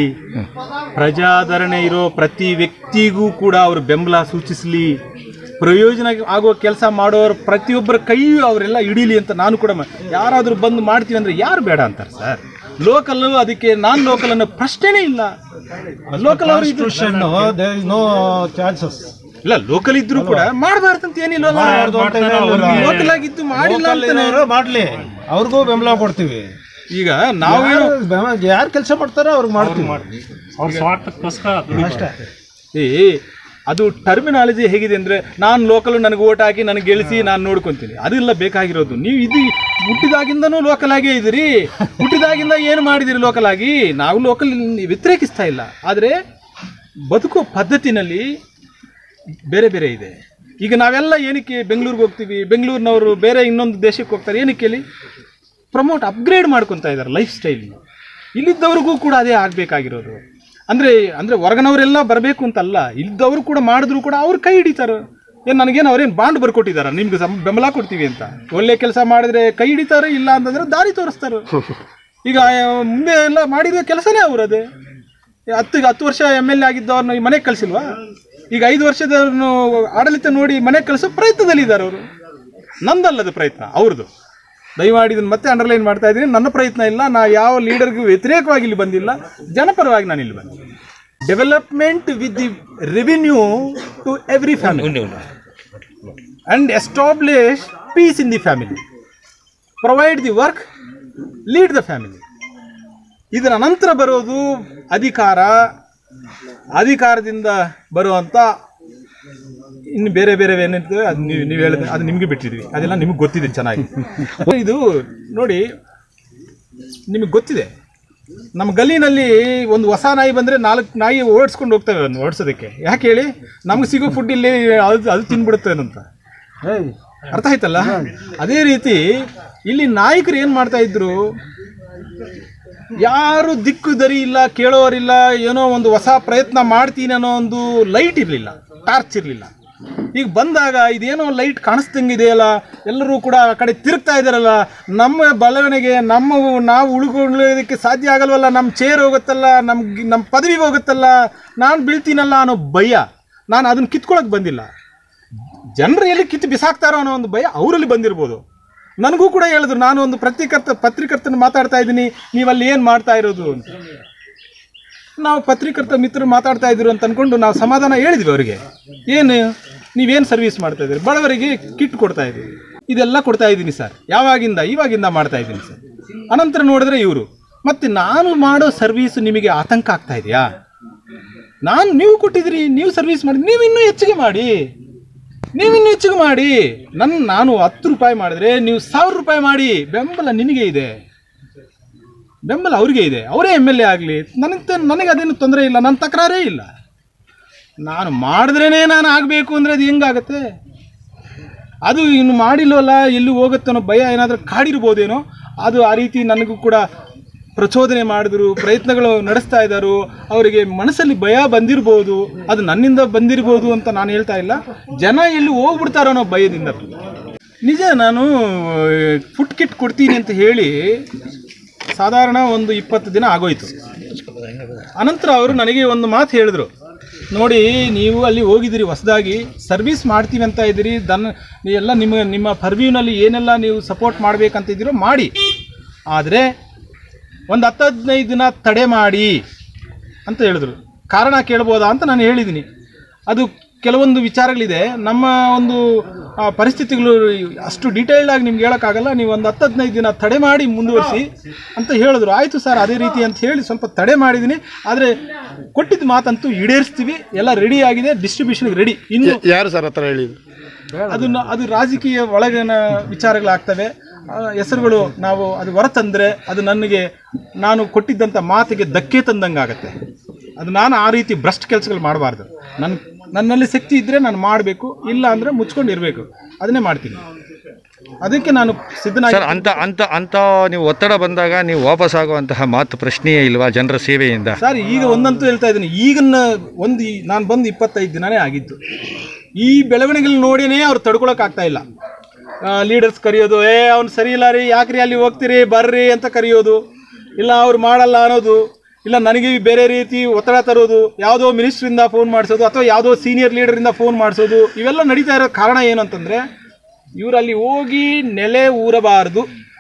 ಪ್ರಜಾದರಣೆ ಇರೋ ಪ್ರತಿ ವ್ಯಕ್ತಿಗೂ ಕೂಡ ಅವರು ಬೆಂಬಲ ಸೂಚಿಸಲಿ ಪ್ರಯೋಜನ ಆಗುವ ಕೆಲಸ ಮಾಡೋರ ಪ್ರತಿಯೊಬ್ಬರ ಕೈಯೂ ಅವರೆಲ್ಲ ಹಿಡೀಲಿ ಅಂತ ನಾನು ಕೂಡ ಮಾ- ಯಾರಾದರೂ ಬಂದು ಮಾಡ್ತೀವಿ ಅಂದರೆ ಯಾರು ಬೇಡ ಅಂತಾರೆ ಸರ್ ಲೋಕಲ್ಲು ಅದಕ್ಕೆ ನಾನ್ ಲೋಕಲ್ ಅನ್ನೋ ಪ್ರಶ್ನೆನೇ ಇಲ್ಲ ಲೋಕಲ್ ಅವರು ನೋ ಚಾನ್ಸಸ್ ಇಲ್ಲ ಲೋಕಲ್ ಇದ್ರು ಕೂಡ ಮಾಡಬಾರ್ದು ಅಂತ ಏನಿಲ್ಲ ಮಾಡ್ಬಾರ್ದು ಅಂತ ಏನಿಲ್ಲ. ಲೋಕಲ್ ಆಗಿದ್ದು ಮಾಡಿಲ್ಲ ಅಂತಾನೆ ಮಾಡ್ಲಿ ಅವ್ರಿಗೂ ಬೆಂಬಲ ಕೊಡ್ತೀವಿ ಈಗ ನಾವೇನು ಯಾರು ಕೆಲಸ ಮಾಡ್ತಾರೋ ಅವ್ರಿಗೆ ಮಾಡ್ತೀವಿ ಅವ್ರ ಸ್ವಾರ್ಥಕ್ಕೋಸ್ಕರ ಏ ಅದು ಟರ್ಮಿನಾಲಜಿ ಹೇಗಿದೆ ಅಂದ್ರೆ ನಾನು ಲೋಕಲ್ ನನಗೆ ಓಟ್ ಹಾಕಿ ನನಗೆ ಗೆಲ್ಲಿಸಿ ನಾನು ನೋಡ್ಕೊಂತೀನಿ ಅದೆಲ್ಲ ಬೇಕಾಗಿರೋದು ನೀವು ಇದು ಹುಟ್ಟಿದಾಗಿಂದನೂ ಲೋಕಲ್ ಆಗೇ ಇದ್ದೀರಿ ಹುಟ್ಟಿದಾಗಿಂದ ಏನು ಮಾಡಿದಿರಿ ಲೋಕಲ್ ಆಗಿ ನಾವು ಲೋಕಲ್ ವ್ಯತಿರೇಕಿಸ್ತಾ ಇಲ್ಲ ಆದರೆ ಬದುಕೋ ಪದ್ಧತಿನಲ್ಲಿ ಬೇರೆ ಬೇರೆ ಇದೆ ಈಗ ನಾವೆಲ್ಲ ಏನಕ್ಕೆ ಬೆಂಗಳೂರಿಗೆ ಹೋಗ್ತೀವಿ ಬೆಂಗಳೂರಿನವರು ಬೇರೆ ಇನ್ನೊಂದು ದೇಶಕ್ಕೆ ಹೋಗ್ತಾರೆ ಏನಕ್ಕೆ ಹೇಳಿ ಪ್ರಮೋಟ್ ಅಪ್ಗ್ರೇಡ್ ಮಾಡ್ಕೊತಾ ಇದ್ದಾರೆ ಲೈಫ್ ಸ್ಟೈಲ್ ಇಲ್ಲಿದ್ದವ್ರಿಗೂ ಕೂಡ ಅದೇ ಆಗಬೇಕಾಗಿರೋದು ಅಂದರೆ ಅಂದರೆ ಹೊರಗನವರೆಲ್ಲ ಬರಬೇಕು ಅಂತಲ್ಲ ಇದ್ದವರು ಕೂಡ ಮಾಡಿದ್ರು ಕೂಡ ಅವ್ರು ಕೈ ಹಿಡಿತಾರೆ ಏನು ನನಗೇನು ಅವ್ರೇನು ಬಾಂಡ್ ಬರ್ಕೊಟ್ಟಿದ್ದಾರೆ ನಿಮ್ಗೆ ಸಮ ಬೆಂಬಲ ಕೊಡ್ತೀವಿ ಅಂತ ಒಳ್ಳೆ ಕೆಲಸ ಮಾಡಿದ್ರೆ ಕೈ ಹಿಡಿತಾರೆ ಇಲ್ಲ ಅಂತಂದ್ರೆ ದಾರಿ ತೋರಿಸ್ತಾರೆ ಈಗ ಆ, ಮುಂದೆ ಎಲ್ಲ ಮಾಡಿರೋ ಕೆಲಸನೇ ಅವ್ರದೇ ಹತ್ತು ಹತ್ತು ವರ್ಷ ಎಮ್ ಎಲ್ ಎ ಆಗಿದ್ದವ್ರನ್ನ ಮನೆಗೆ ಕಳಿಸಿಲ್ವಾ ಈಗ ಐದು ವರ್ಷದವ್ರನ್ನು ಆಡಳಿತ ನೋಡಿ ಮನೆಗೆ ಕಳಿಸೋ ಪ್ರಯತ್ನದಲ್ಲಿದ್ದಾರೆ ಅವರು ನಂದಲ್ಲದು ಪ್ರಯತ್ನ ಅವ್ರದ್ದು ದಯಮಾಡಿ ಇದನ್ನು ಮತ್ತೆ ಅಂಡರ್ಲೈನ್ ಮಾಡ್ತಾ ಇದ್ದೀನಿ ನನ್ನ ಪ್ರಯತ್ನ ಇಲ್ಲ ನಾ ಯಾವ ಲೀಡರ್ಗೂ ವ್ಯತಿರೇಕವಾಗಿ ಇಲ್ಲಿ ಬಂದಿಲ್ಲ ಜನಪರವಾಗಿ ನಾನು ಇಲ್ಲಿ ಬಂದೆ development with the revenue to every family and establish peace in the family provide the work lead the family ಇದರ ನಂತರ ಬರೋದು ಅಧಿಕಾರ ಅಧಿಕಾರದಿಂದ ಬರುವಂಥ ಇನ್ನು ಬೇರೆ ಬೇರೆ ಏನಿರ್ತದೆ ಅದು ನೀವು ನೀವು ಹೇಳಿದ್ರೆ ಅದು ನಿಮಗೆ ಬಿಟ್ಟಿದ್ವಿ ಅದೆಲ್ಲ ನಿಮಗೆ ಗೊತ್ತಿದೆ ಚೆನ್ನಾಗಿ ಇದು ನೋಡಿ ನಿಮಗೆ ಗೊತ್ತಿದೆ ನಮ್ಮ ಗಲ್ಲಿನಲ್ಲಿ ಒಂದು ಹೊಸ ನಾಯಿ ಬಂದರೆ ನಾಲ್ಕು ನಾಯಿ ಓಡಿಸ್ಕೊಂಡು ಹೋಗ್ತವೆ ಒಂದು ಓಡಿಸೋದಕ್ಕೆ ಯಾಕೆ ಹೇಳಿ ನಮ್ಗೆ ಸಿಗೋ ಫುಡ್ ಇಲ್ಲಿ ಅದು ಅದು ತಿನ್ಬಿಡುತ್ತೆ ಅಂತ ಅರ್ಥ ಆಯ್ತಲ್ಲ ಅದೇ ರೀತಿ ಇಲ್ಲಿ ನಾಯಕರು ಏನು ಮಾಡ್ತಾ ಇದ್ರು ಯಾರು ದಿಕ್ಕು ದರಿ ಇಲ್ಲ ಕೇಳೋರಿಲ್ಲ ಏನೋ ಒಂದು ಹೊಸ ಪ್ರಯತ್ನ ಮಾಡ್ತೀನಿ ಅನ್ನೋ ಒಂದು ಲೈಟ್ ಇರಲಿಲ್ಲ ಟಾರ್ಚ್ ಇರಲಿಲ್ಲ ಈಗ ಬಂದಾಗ ಇದೇನೋ ಲೈಟ್ ಕಾಣಿಸ್ದಂಗಿದೆಯಲ್ಲ ಎಲ್ಲರೂ ಕೂಡ ಆ ಕಡೆ ತಿರುಗ್ತಾ ಇದ್ದಾರಲ್ಲ ನಮ್ಮ ಬೆಳವಣಿಗೆ ನಮ್ಮ ನಾವು ಉಳ್ಕೊಳ್ಳೋದಕ್ಕೆ ಸಾಧ್ಯ ಆಗಲ್ವಲ್ಲ ನಮ್ಮ ಚೇರ್ ಹೋಗುತ್ತಲ್ಲ ನಮ್ಮ ನಮ್ಮ ಪದವಿ ಹೋಗುತ್ತಲ್ಲ ನಾನು ಬೀಳ್ತೀನಲ್ಲ ಅನ್ನೋ ಭಯ ನಾನು ಅದನ್ನು ಕಿತ್ಕೊಳಕ್ಕೆ ಬಂದಿಲ್ಲ ಜನರು ಎಲ್ಲಿ ಕಿತ್ತು ಬಿಸಾಕ್ತಾರೋ ಅನ್ನೋ ಒಂದು ಭಯ ಅವರಲ್ಲಿ ಬಂದಿರ್ಬೋದು ನನಗೂ ಕೂಡ ಹೇಳಿದ್ರು ನಾನು ಒಂದು ಪತ್ರಿಕರ್ತ ಪತ್ರಿಕರ್ತನ ಮಾತಾಡ್ತಾ ಇದ್ದೀನಿ ನೀವಲ್ಲಿ ಏನು ಮಾಡ್ತಾ ಇರೋದು ಅಂತ ನಾವು ಪತ್ರಿಕರ್ತ ಮಿತ್ರರು ಮಾತಾಡ್ತಾ ಇದ್ರು ಅಂತ ಅನ್ಕೊಂಡು ನಾವು ಸಮಾಧಾನ ಹೇಳಿದ್ವಿ ಅವರಿಗೆ ಏನು ನೀವೇನು ಸರ್ವಿಸ್ ಮಾಡ್ತಾ ಇದ್ದೀರಿ ಬಡವರಿಗೆ ಕಿಟ್ ಕೊಡ್ತಾ ಇದ್ದೀವಿ ಇದೆಲ್ಲ ಕೊಡ್ತಾ ಇದ್ದೀನಿ ಸರ್ ಯಾವಾಗಿಂದ ಇವಾಗಿಂದ ಮಾಡ್ತಾ ಇದ್ದೀನಿ ಸರ್ ಅನಂತರ ನೋಡಿದ್ರೆ ಇವರು ಮತ್ತೆ ನಾನು ಮಾಡೋ ಸರ್ವೀಸ್ ನಿಮಗೆ ಆತಂಕ ಆಗ್ತಾ ಇದೆಯಾ ನಾನು ನೀವು ಕೊಟ್ಟಿದ್ರಿ ನೀವು ಸರ್ವಿಸ್ ಮಾಡಿ ನೀವು ಇನ್ನೂ ಹೆಚ್ಚಿಗೆ ಮಾಡಿ ನೀವು ಇನ್ನೂ ಹೆಚ್ಚಿಗೆ ಮಾಡಿ ನನ್ನ ನಾನು ಹತ್ತು ರೂಪಾಯಿ ಮಾಡಿದ್ರೆ ನೀವು ಸಾವಿರ ರೂಪಾಯಿ ಮಾಡಿ ಬೆಂಬಲ ನಿನಗೆ ಇದೆ ಬೆಂಬಲ ಅವ್ರಿಗೆ ಇದೆ ಅವರೇ ಎಮ್ ಎಲ್ ಎ ಆಗಲಿ ನನಗೆ ನನಗೆ ಅದೇನು ತೊಂದರೆ ಇಲ್ಲ ನನ್ನ ತಕರಾರೇ ಇಲ್ಲ ನಾನು ಮಾಡಿದ್ರೇ ನಾನು ಆಗಬೇಕು ಅಂದರೆ ಅದು ಹೆಂಗಾಗತ್ತೆ ಅದು ಇನ್ನು ಮಾಡಿಲ್ವಲ್ಲ ಎಲ್ಲಿ ಹೋಗುತ್ತೆ ಅನ್ನೋ ಭಯ ಏನಾದರೂ ಕಾಡಿರ್ಬೋದೇನೋ ಅದು ಆ ರೀತಿ ನನಗೂ ಕೂಡ ಪ್ರಚೋದನೆ ಮಾಡಿದ್ರು ಪ್ರಯತ್ನಗಳು ನಡೆಸ್ತಾ ಇದ್ದಾರು ಅವರಿಗೆ ಮನಸ್ಸಲ್ಲಿ ಭಯ ಬಂದಿರ್ಬೋದು ಅದು ನನ್ನಿಂದ ಬಂದಿರ್ಬೋದು ಅಂತ ನಾನು ಹೇಳ್ತಾ ಇಲ್ಲ ಜನ ಎಲ್ಲಿ ಹೋಗ್ಬಿಡ್ತಾರೋ ಅನ್ನೋ ಭಯದಿಂದ ನಿಜ ನಾನು ಫುಡ್ ಕಿಟ್ ಕೊಡ್ತೀನಿ ಅಂತ ಹೇಳಿ ಸಾಧಾರಣ ಒಂದು ಇಪ್ಪತ್ತು ದಿನ ಆಗೋಯ್ತು ಅನಂತರ ಅವರು ನನಗೆ ಒಂದು ಮಾತು ಹೇಳಿದ್ರು ನೋಡಿ ನೀವು ಅಲ್ಲಿ ಹೋಗಿದ್ದೀರಿ ಹೊಸದಾಗಿ ಸರ್ವಿಸ್ ಮಾಡ್ತೀವಿ ಅಂತ ಇದ್ದೀರಿ ದನ್ ಎಲ್ಲ ನಿಮ್ಮ ನಿಮ್ಮ ಪರ್ವ್ಯೂನಲ್ಲಿ ಏನೆಲ್ಲ ನೀವು ಸಪೋರ್ಟ್ ಮಾಡಬೇಕಂತ ಇದ್ದೀರೋ ಮಾಡಿ ಆದರೆ ಒಂದು ಹತ್ತು ಹದಿನೈದು ದಿನ ತಡೆ ಮಾಡಿ ಅಂತ ಹೇಳಿದ್ರು ಕಾರಣ ಕೇಳ್ಬೋದಾ ಅಂತ ನಾನು ಹೇಳಿದ್ದೀನಿ ಅದು ಕೆಲವೊಂದು ವಿಚಾರಗಳಿದೆ ನಮ್ಮ ಒಂದು ಆ, ಪರಿಸ್ಥಿತಿಗಳು ಅಷ್ಟು ಡೀಟೇಲ್ಡ್ ಆಗಿ ನಿಮ್ಗೆ ಹೇಳೋಕ್ಕಾಗಲ್ಲ ನೀವು ಒಂದು ಹತ್ತು ಹದಿನೈದು ದಿನ ತಡೆ ಮಾಡಿ ಮುಂದುವರಿಸಿ ಅಂತ ಹೇಳಿದ್ರು ಆಯಿತು ಸರ್ ಅದೇ ರೀತಿ ಅಂತ ಹೇಳಿ ಸ್ವಲ್ಪ ತಡೆ ಮಾಡಿದ್ದೀನಿ ಆದರೆ ಕೊಟ್ಟಿದ್ದ ಮಾತಂತೂ ಈಡೇರಿಸ್ತೀವಿ ಎಲ್ಲ ರೆಡಿ ಆಗಿದೆ ಡಿಸ್ಟ್ರಿಬ್ಯೂಷನ್ಗೆ ರೆಡಿ ಇನ್ನು ಯಾರು ಸರ್ ಹತ್ರ ಹೇಳಿದ್ದು ಅದನ್ನ ಅದು ರಾಜಕೀಯ ಒಳಗಿನ ವಿಚಾರಗಳಾಗ್ತವೆ ಆ, ಹೆಸರುಗಳು ನಾವು ಅದು ಹೊರತಂದ್ರೆ ಅದು ನನಗೆ ನಾನು ಕೊಟ್ಟಿದ್ದಂಥ ಮಾತಿಗೆ ಧಕ್ಕೆ ತಂದಂಗೆ ಆಗುತ್ತೆ ಅದು ನಾನು ಆ ರೀತಿ ಭ್ರಷ್ಟ ಕೆಲಸಗಳು ಮಾಡಬಾರ್ದು ನನ್ನ ನನ್ನಲ್ಲಿ ಶಕ್ತಿ ಇದ್ದರೆ ನಾನು ಮಾಡಬೇಕು ಇಲ್ಲ ಅಂದರೆ ಮುಚ್ಕೊಂಡು ಇರಬೇಕು ಅದನ್ನೇ ಮಾಡ್ತೀನಿ ಅದಕ್ಕೆ ನಾನು ಸಿದ್ಧನಾಗಿ ಸರ್ ಅಂತ ಅಂತ ಅಂತ ನೀವು ಒತ್ತಡ ಬಂದಾಗ ನೀವು ವಾಪಸ್ ಆಗುವಂತಹ ಮಾತು ಪ್ರಶ್ನೆಯೇ ಇಲ್ವಾ ಜನರ ಸೇವೆಯಿಂದ ಸರ್ ಈಗ ಒಂದಂತೂ ಹೇಳ್ತಾ ಇದ್ದೀನಿ ಈಗಿನ ಒಂದು ಈ- ನಾನು ಬಂದು ಇಪ್ಪತ್ತೈದು ದಿನನೇ ಆಗಿತ್ತು ಈ ಬೆಳವಣಿಗೆಗಳು ನೋಡಿನೇ ಅವ್ರು ತಡ್ಕೊಳಕ್ಕಾಗ್ತಾ ಇಲ್ಲ ಲೀಡರ್ಸ್ ಕರೆಯೋದು ಏ ಅವ್ನು ಸರಿ ಇಲ್ಲ ರೀ ಯಾಕ್ರಿ ಅಲ್ಲಿ ಹೋಗ್ತೀರಿ ಬರ್ರಿ ಅಂತ ಕರೆಯೋದು ಇಲ್ಲ ಅವ್ರು ಮಾಡಲ್ಲ ಅನ್ನೋದು ಇಲ್ಲ ನನಗೆ ಬೇರೆ ರೀತಿ ಒತ್ತಡ ತರೋದು ಯಾವುದೋ ಮಿನಿಸ್ಟ್ರಿಂದ ಫೋನ್ ಮಾಡಿಸೋದು ಅಥವಾ ಯಾವುದೋ ಸೀನಿಯರ್ ಲೀಡರಿಂದ ಫೋನ್ ಮಾಡಿಸೋದು ಇವೆಲ್ಲ ನಡೀತಾ ಇರೋ ಕಾರಣ ಏನು ಅಂತಂದರೆ ಇವರು ಅಲ್ಲಿ ಹೋಗಿ ನೆಲೆ ಊರಬಾರದು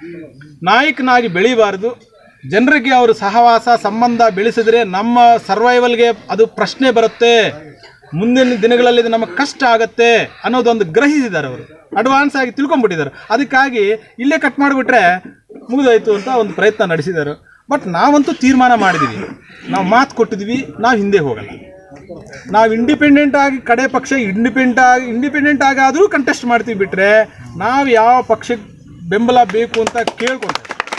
ನಾಯಕನಾಗಿ ಬೆಳಿಬಾರ್ದು ಜನರಿಗೆ ಅವರು ಸಹವಾಸ ಸಂಬಂಧ ಬೆಳೆಸಿದ್ರೆ ನಮ್ಮ ಸರ್ವೈವಲ್ಗೆ ಅದು ಪ್ರಶ್ನೆ ಬರುತ್ತೆ ಮುಂದಿನ ದಿನಗಳಲ್ಲಿ ಇದು ನಮಗೆ ಕಷ್ಟ ಆಗತ್ತೆ ಅನ್ನೋದೊಂದು ಗ್ರಹಿಸಿದ್ದಾರೆ ಅವರು ಅಡ್ವಾನ್ಸ್ ಆಗಿ ತಿಳ್ಕೊಂಡ್ಬಿಟ್ಟಿದ್ದಾರೆ ಅದಕ್ಕಾಗಿ ಇಲ್ಲೇ ಕಟ್ ಮಾಡಿಬಿಟ್ರೆ ಮುಗಿದೋಯ್ತು ಅಂತ ಒಂದು ಪ್ರಯತ್ನ ನಡೆಸಿದ್ದಾರೆ ಬಟ್ ನಾವಂತೂ ತೀರ್ಮಾನ ಮಾಡಿದ್ದೀವಿ ನಾವು ಮಾತು ಕೊಟ್ಟಿದ್ವಿ ನಾವು ಹಿಂದೆ ಹೋಗಲ್ಲ ನಾವು ಇಂಡಿಪೆಂಡೆಂಟ್ ಆಗಿ ಕಡೆ ಪಕ್ಷ ಇಂಡಿಪೆಂಡೆಂಟ್ ಆಗಿ ಇಂಡಿಪೆಂಡೆಂಟ್ ಆಗಾದರೂ ಕಂಟೆಸ್ಟ್ ಮಾಡ್ತೀವಿ ಬಿಟ್ರೆ ನಾವು ಯಾವ ಪಕ್ಷಕ್ಕೆ ಬೆಂಬಲ ಬೇಕು ಅಂತ ಕೇಳ್ಕೊಂಡ್ರೆ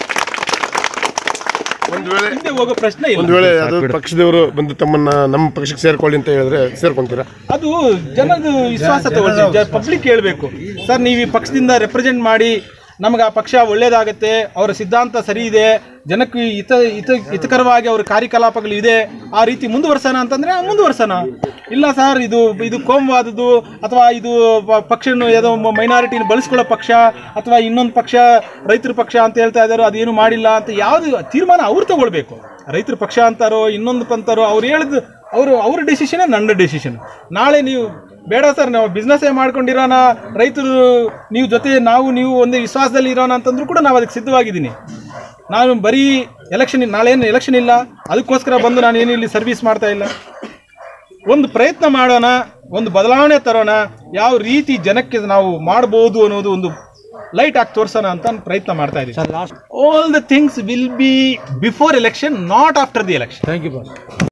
ಒಂದು ವೇಳೆ ಹಿಂದೆ ಹೋಗೋ ಪ್ರಶ್ನೆ ಒಂದು ವೇಳೆ ಇಲ್ಲ ಅದು ಪಕ್ಷದವರು ಬಂದು ತಮ್ಮನ್ನ ನಮ್ಮ ಪಕ್ಷಕ್ಕೆ ಸೇರ್ಕೊಳ್ಳಿ ಅಂತ ಹೇಳಿದ್ರೆ ಸೇರ್ಕೊಂತೀರಾ ಅದು ಜನದ ವಿಶ್ವಾಸ ತಗೊಳ್ತೀವಿ ಪಬ್ಲಿಕ್ ಹೇಳ್ಬೇಕು ಸರ್ ನೀವು ಈ ಪಕ್ಷದಿಂದ ರೆಪ್ರೆಸೆಂಟ್ ಮಾಡಿ ನಮಗೆ ಆ ಪಕ್ಷ ಒಳ್ಳೇದಾಗತ್ತೆ ಅವರ ಸಿದ್ಧಾಂತ ಸರಿ ಇದೆ ಜನಕ್ಕೆ ಹಿತ ಹಿತ ಹಿತಕರವಾಗಿ ಅವರ ಕಾರ್ಯಕಲಾಪಗಳು ಇದೆ ಆ ರೀತಿ ಮುಂದುವರ್ಸೋಣ ಅಂತಂದ್ರೆ ಮುಂದುವರ್ಸೋಣ ಇಲ್ಲ ಸರ್ ಇದು ಇದು ಕೋಮವಾದದ್ದು ಅಥವಾ ಇದು ಪ- ಪಕ್ಷನ ಯಾವುದೋ ಮೈನಾರಿಟಿನ ಬಳಸ್ಕೊಳ್ಳೋ ಪಕ್ಷ ಅಥವಾ ಇನ್ನೊಂದು ಪಕ್ಷ ರೈತರ ಪಕ್ಷ ಅಂತ ಹೇಳ್ತಾ ಇದ್ದಾರೋ ಅದೇನು ಮಾಡಿಲ್ಲ ಅಂತ ಯಾವುದು ತೀರ್ಮಾನ ಅವ್ರು ತಗೊಳ್ಬೇಕು ರೈತರ ಪಕ್ಷ ಅಂತಾರೋ ಇನ್ನೊಂದು ಅಂತಾರೋ ಅವ್ರು ಹೇಳಿದ ಅವರು ಅವ್ರ ಡೆಸಿಷನ್ ನನ್ನ ಡೆಸಿಷನ್ ನಾಳೆ ನೀವು ಬೇಡ ಸರ್ ನಾವು ಬಿಸ್ನೆಸ್ಸೇ ಮಾಡ್ಕೊಂಡಿರೋಣ ರೈತರು ನೀವು ಜೊತೆ ನಾವು ನೀವು ಒಂದು ವಿಶ್ವಾಸದಲ್ಲಿ ಇರೋಣ ಅಂತಂದ್ರೂ ಕೂಡ ನಾವು ಅದಕ್ಕೆ ಸಿದ್ಧವಾಗಿದ್ದೀನಿ ನಾನು ಬರೀ ಎಲೆಕ್ಷನ್ ನಾಳೆ ಏನು ಎಲೆಕ್ಷನ್ ಇಲ್ಲ ಅದಕ್ಕೋಸ್ಕರ ಬಂದು ನಾನು ಏನು ಇಲ್ಲಿ ಸರ್ವಿಸ್ ಮಾಡ್ತಾ ಇಲ್ಲ ಒಂದು ಪ್ರಯತ್ನ ಮಾಡೋಣ ಒಂದು ಬದಲಾವಣೆ ತರೋಣ ಯಾವ ರೀತಿ ಜನಕ್ಕೆ ನಾವು ಮಾಡ್ಬೋದು ಅನ್ನೋದು ಒಂದು ಲೈಟ್ ಆಗಿ ತೋರ್ಸೋಣ ಅಂತ ನಾನು ಪ್ರಯತ್ನ ಮಾಡ್ತಾ ಇದ್ದೀನಿ all the things will be before election not after the election thank you boss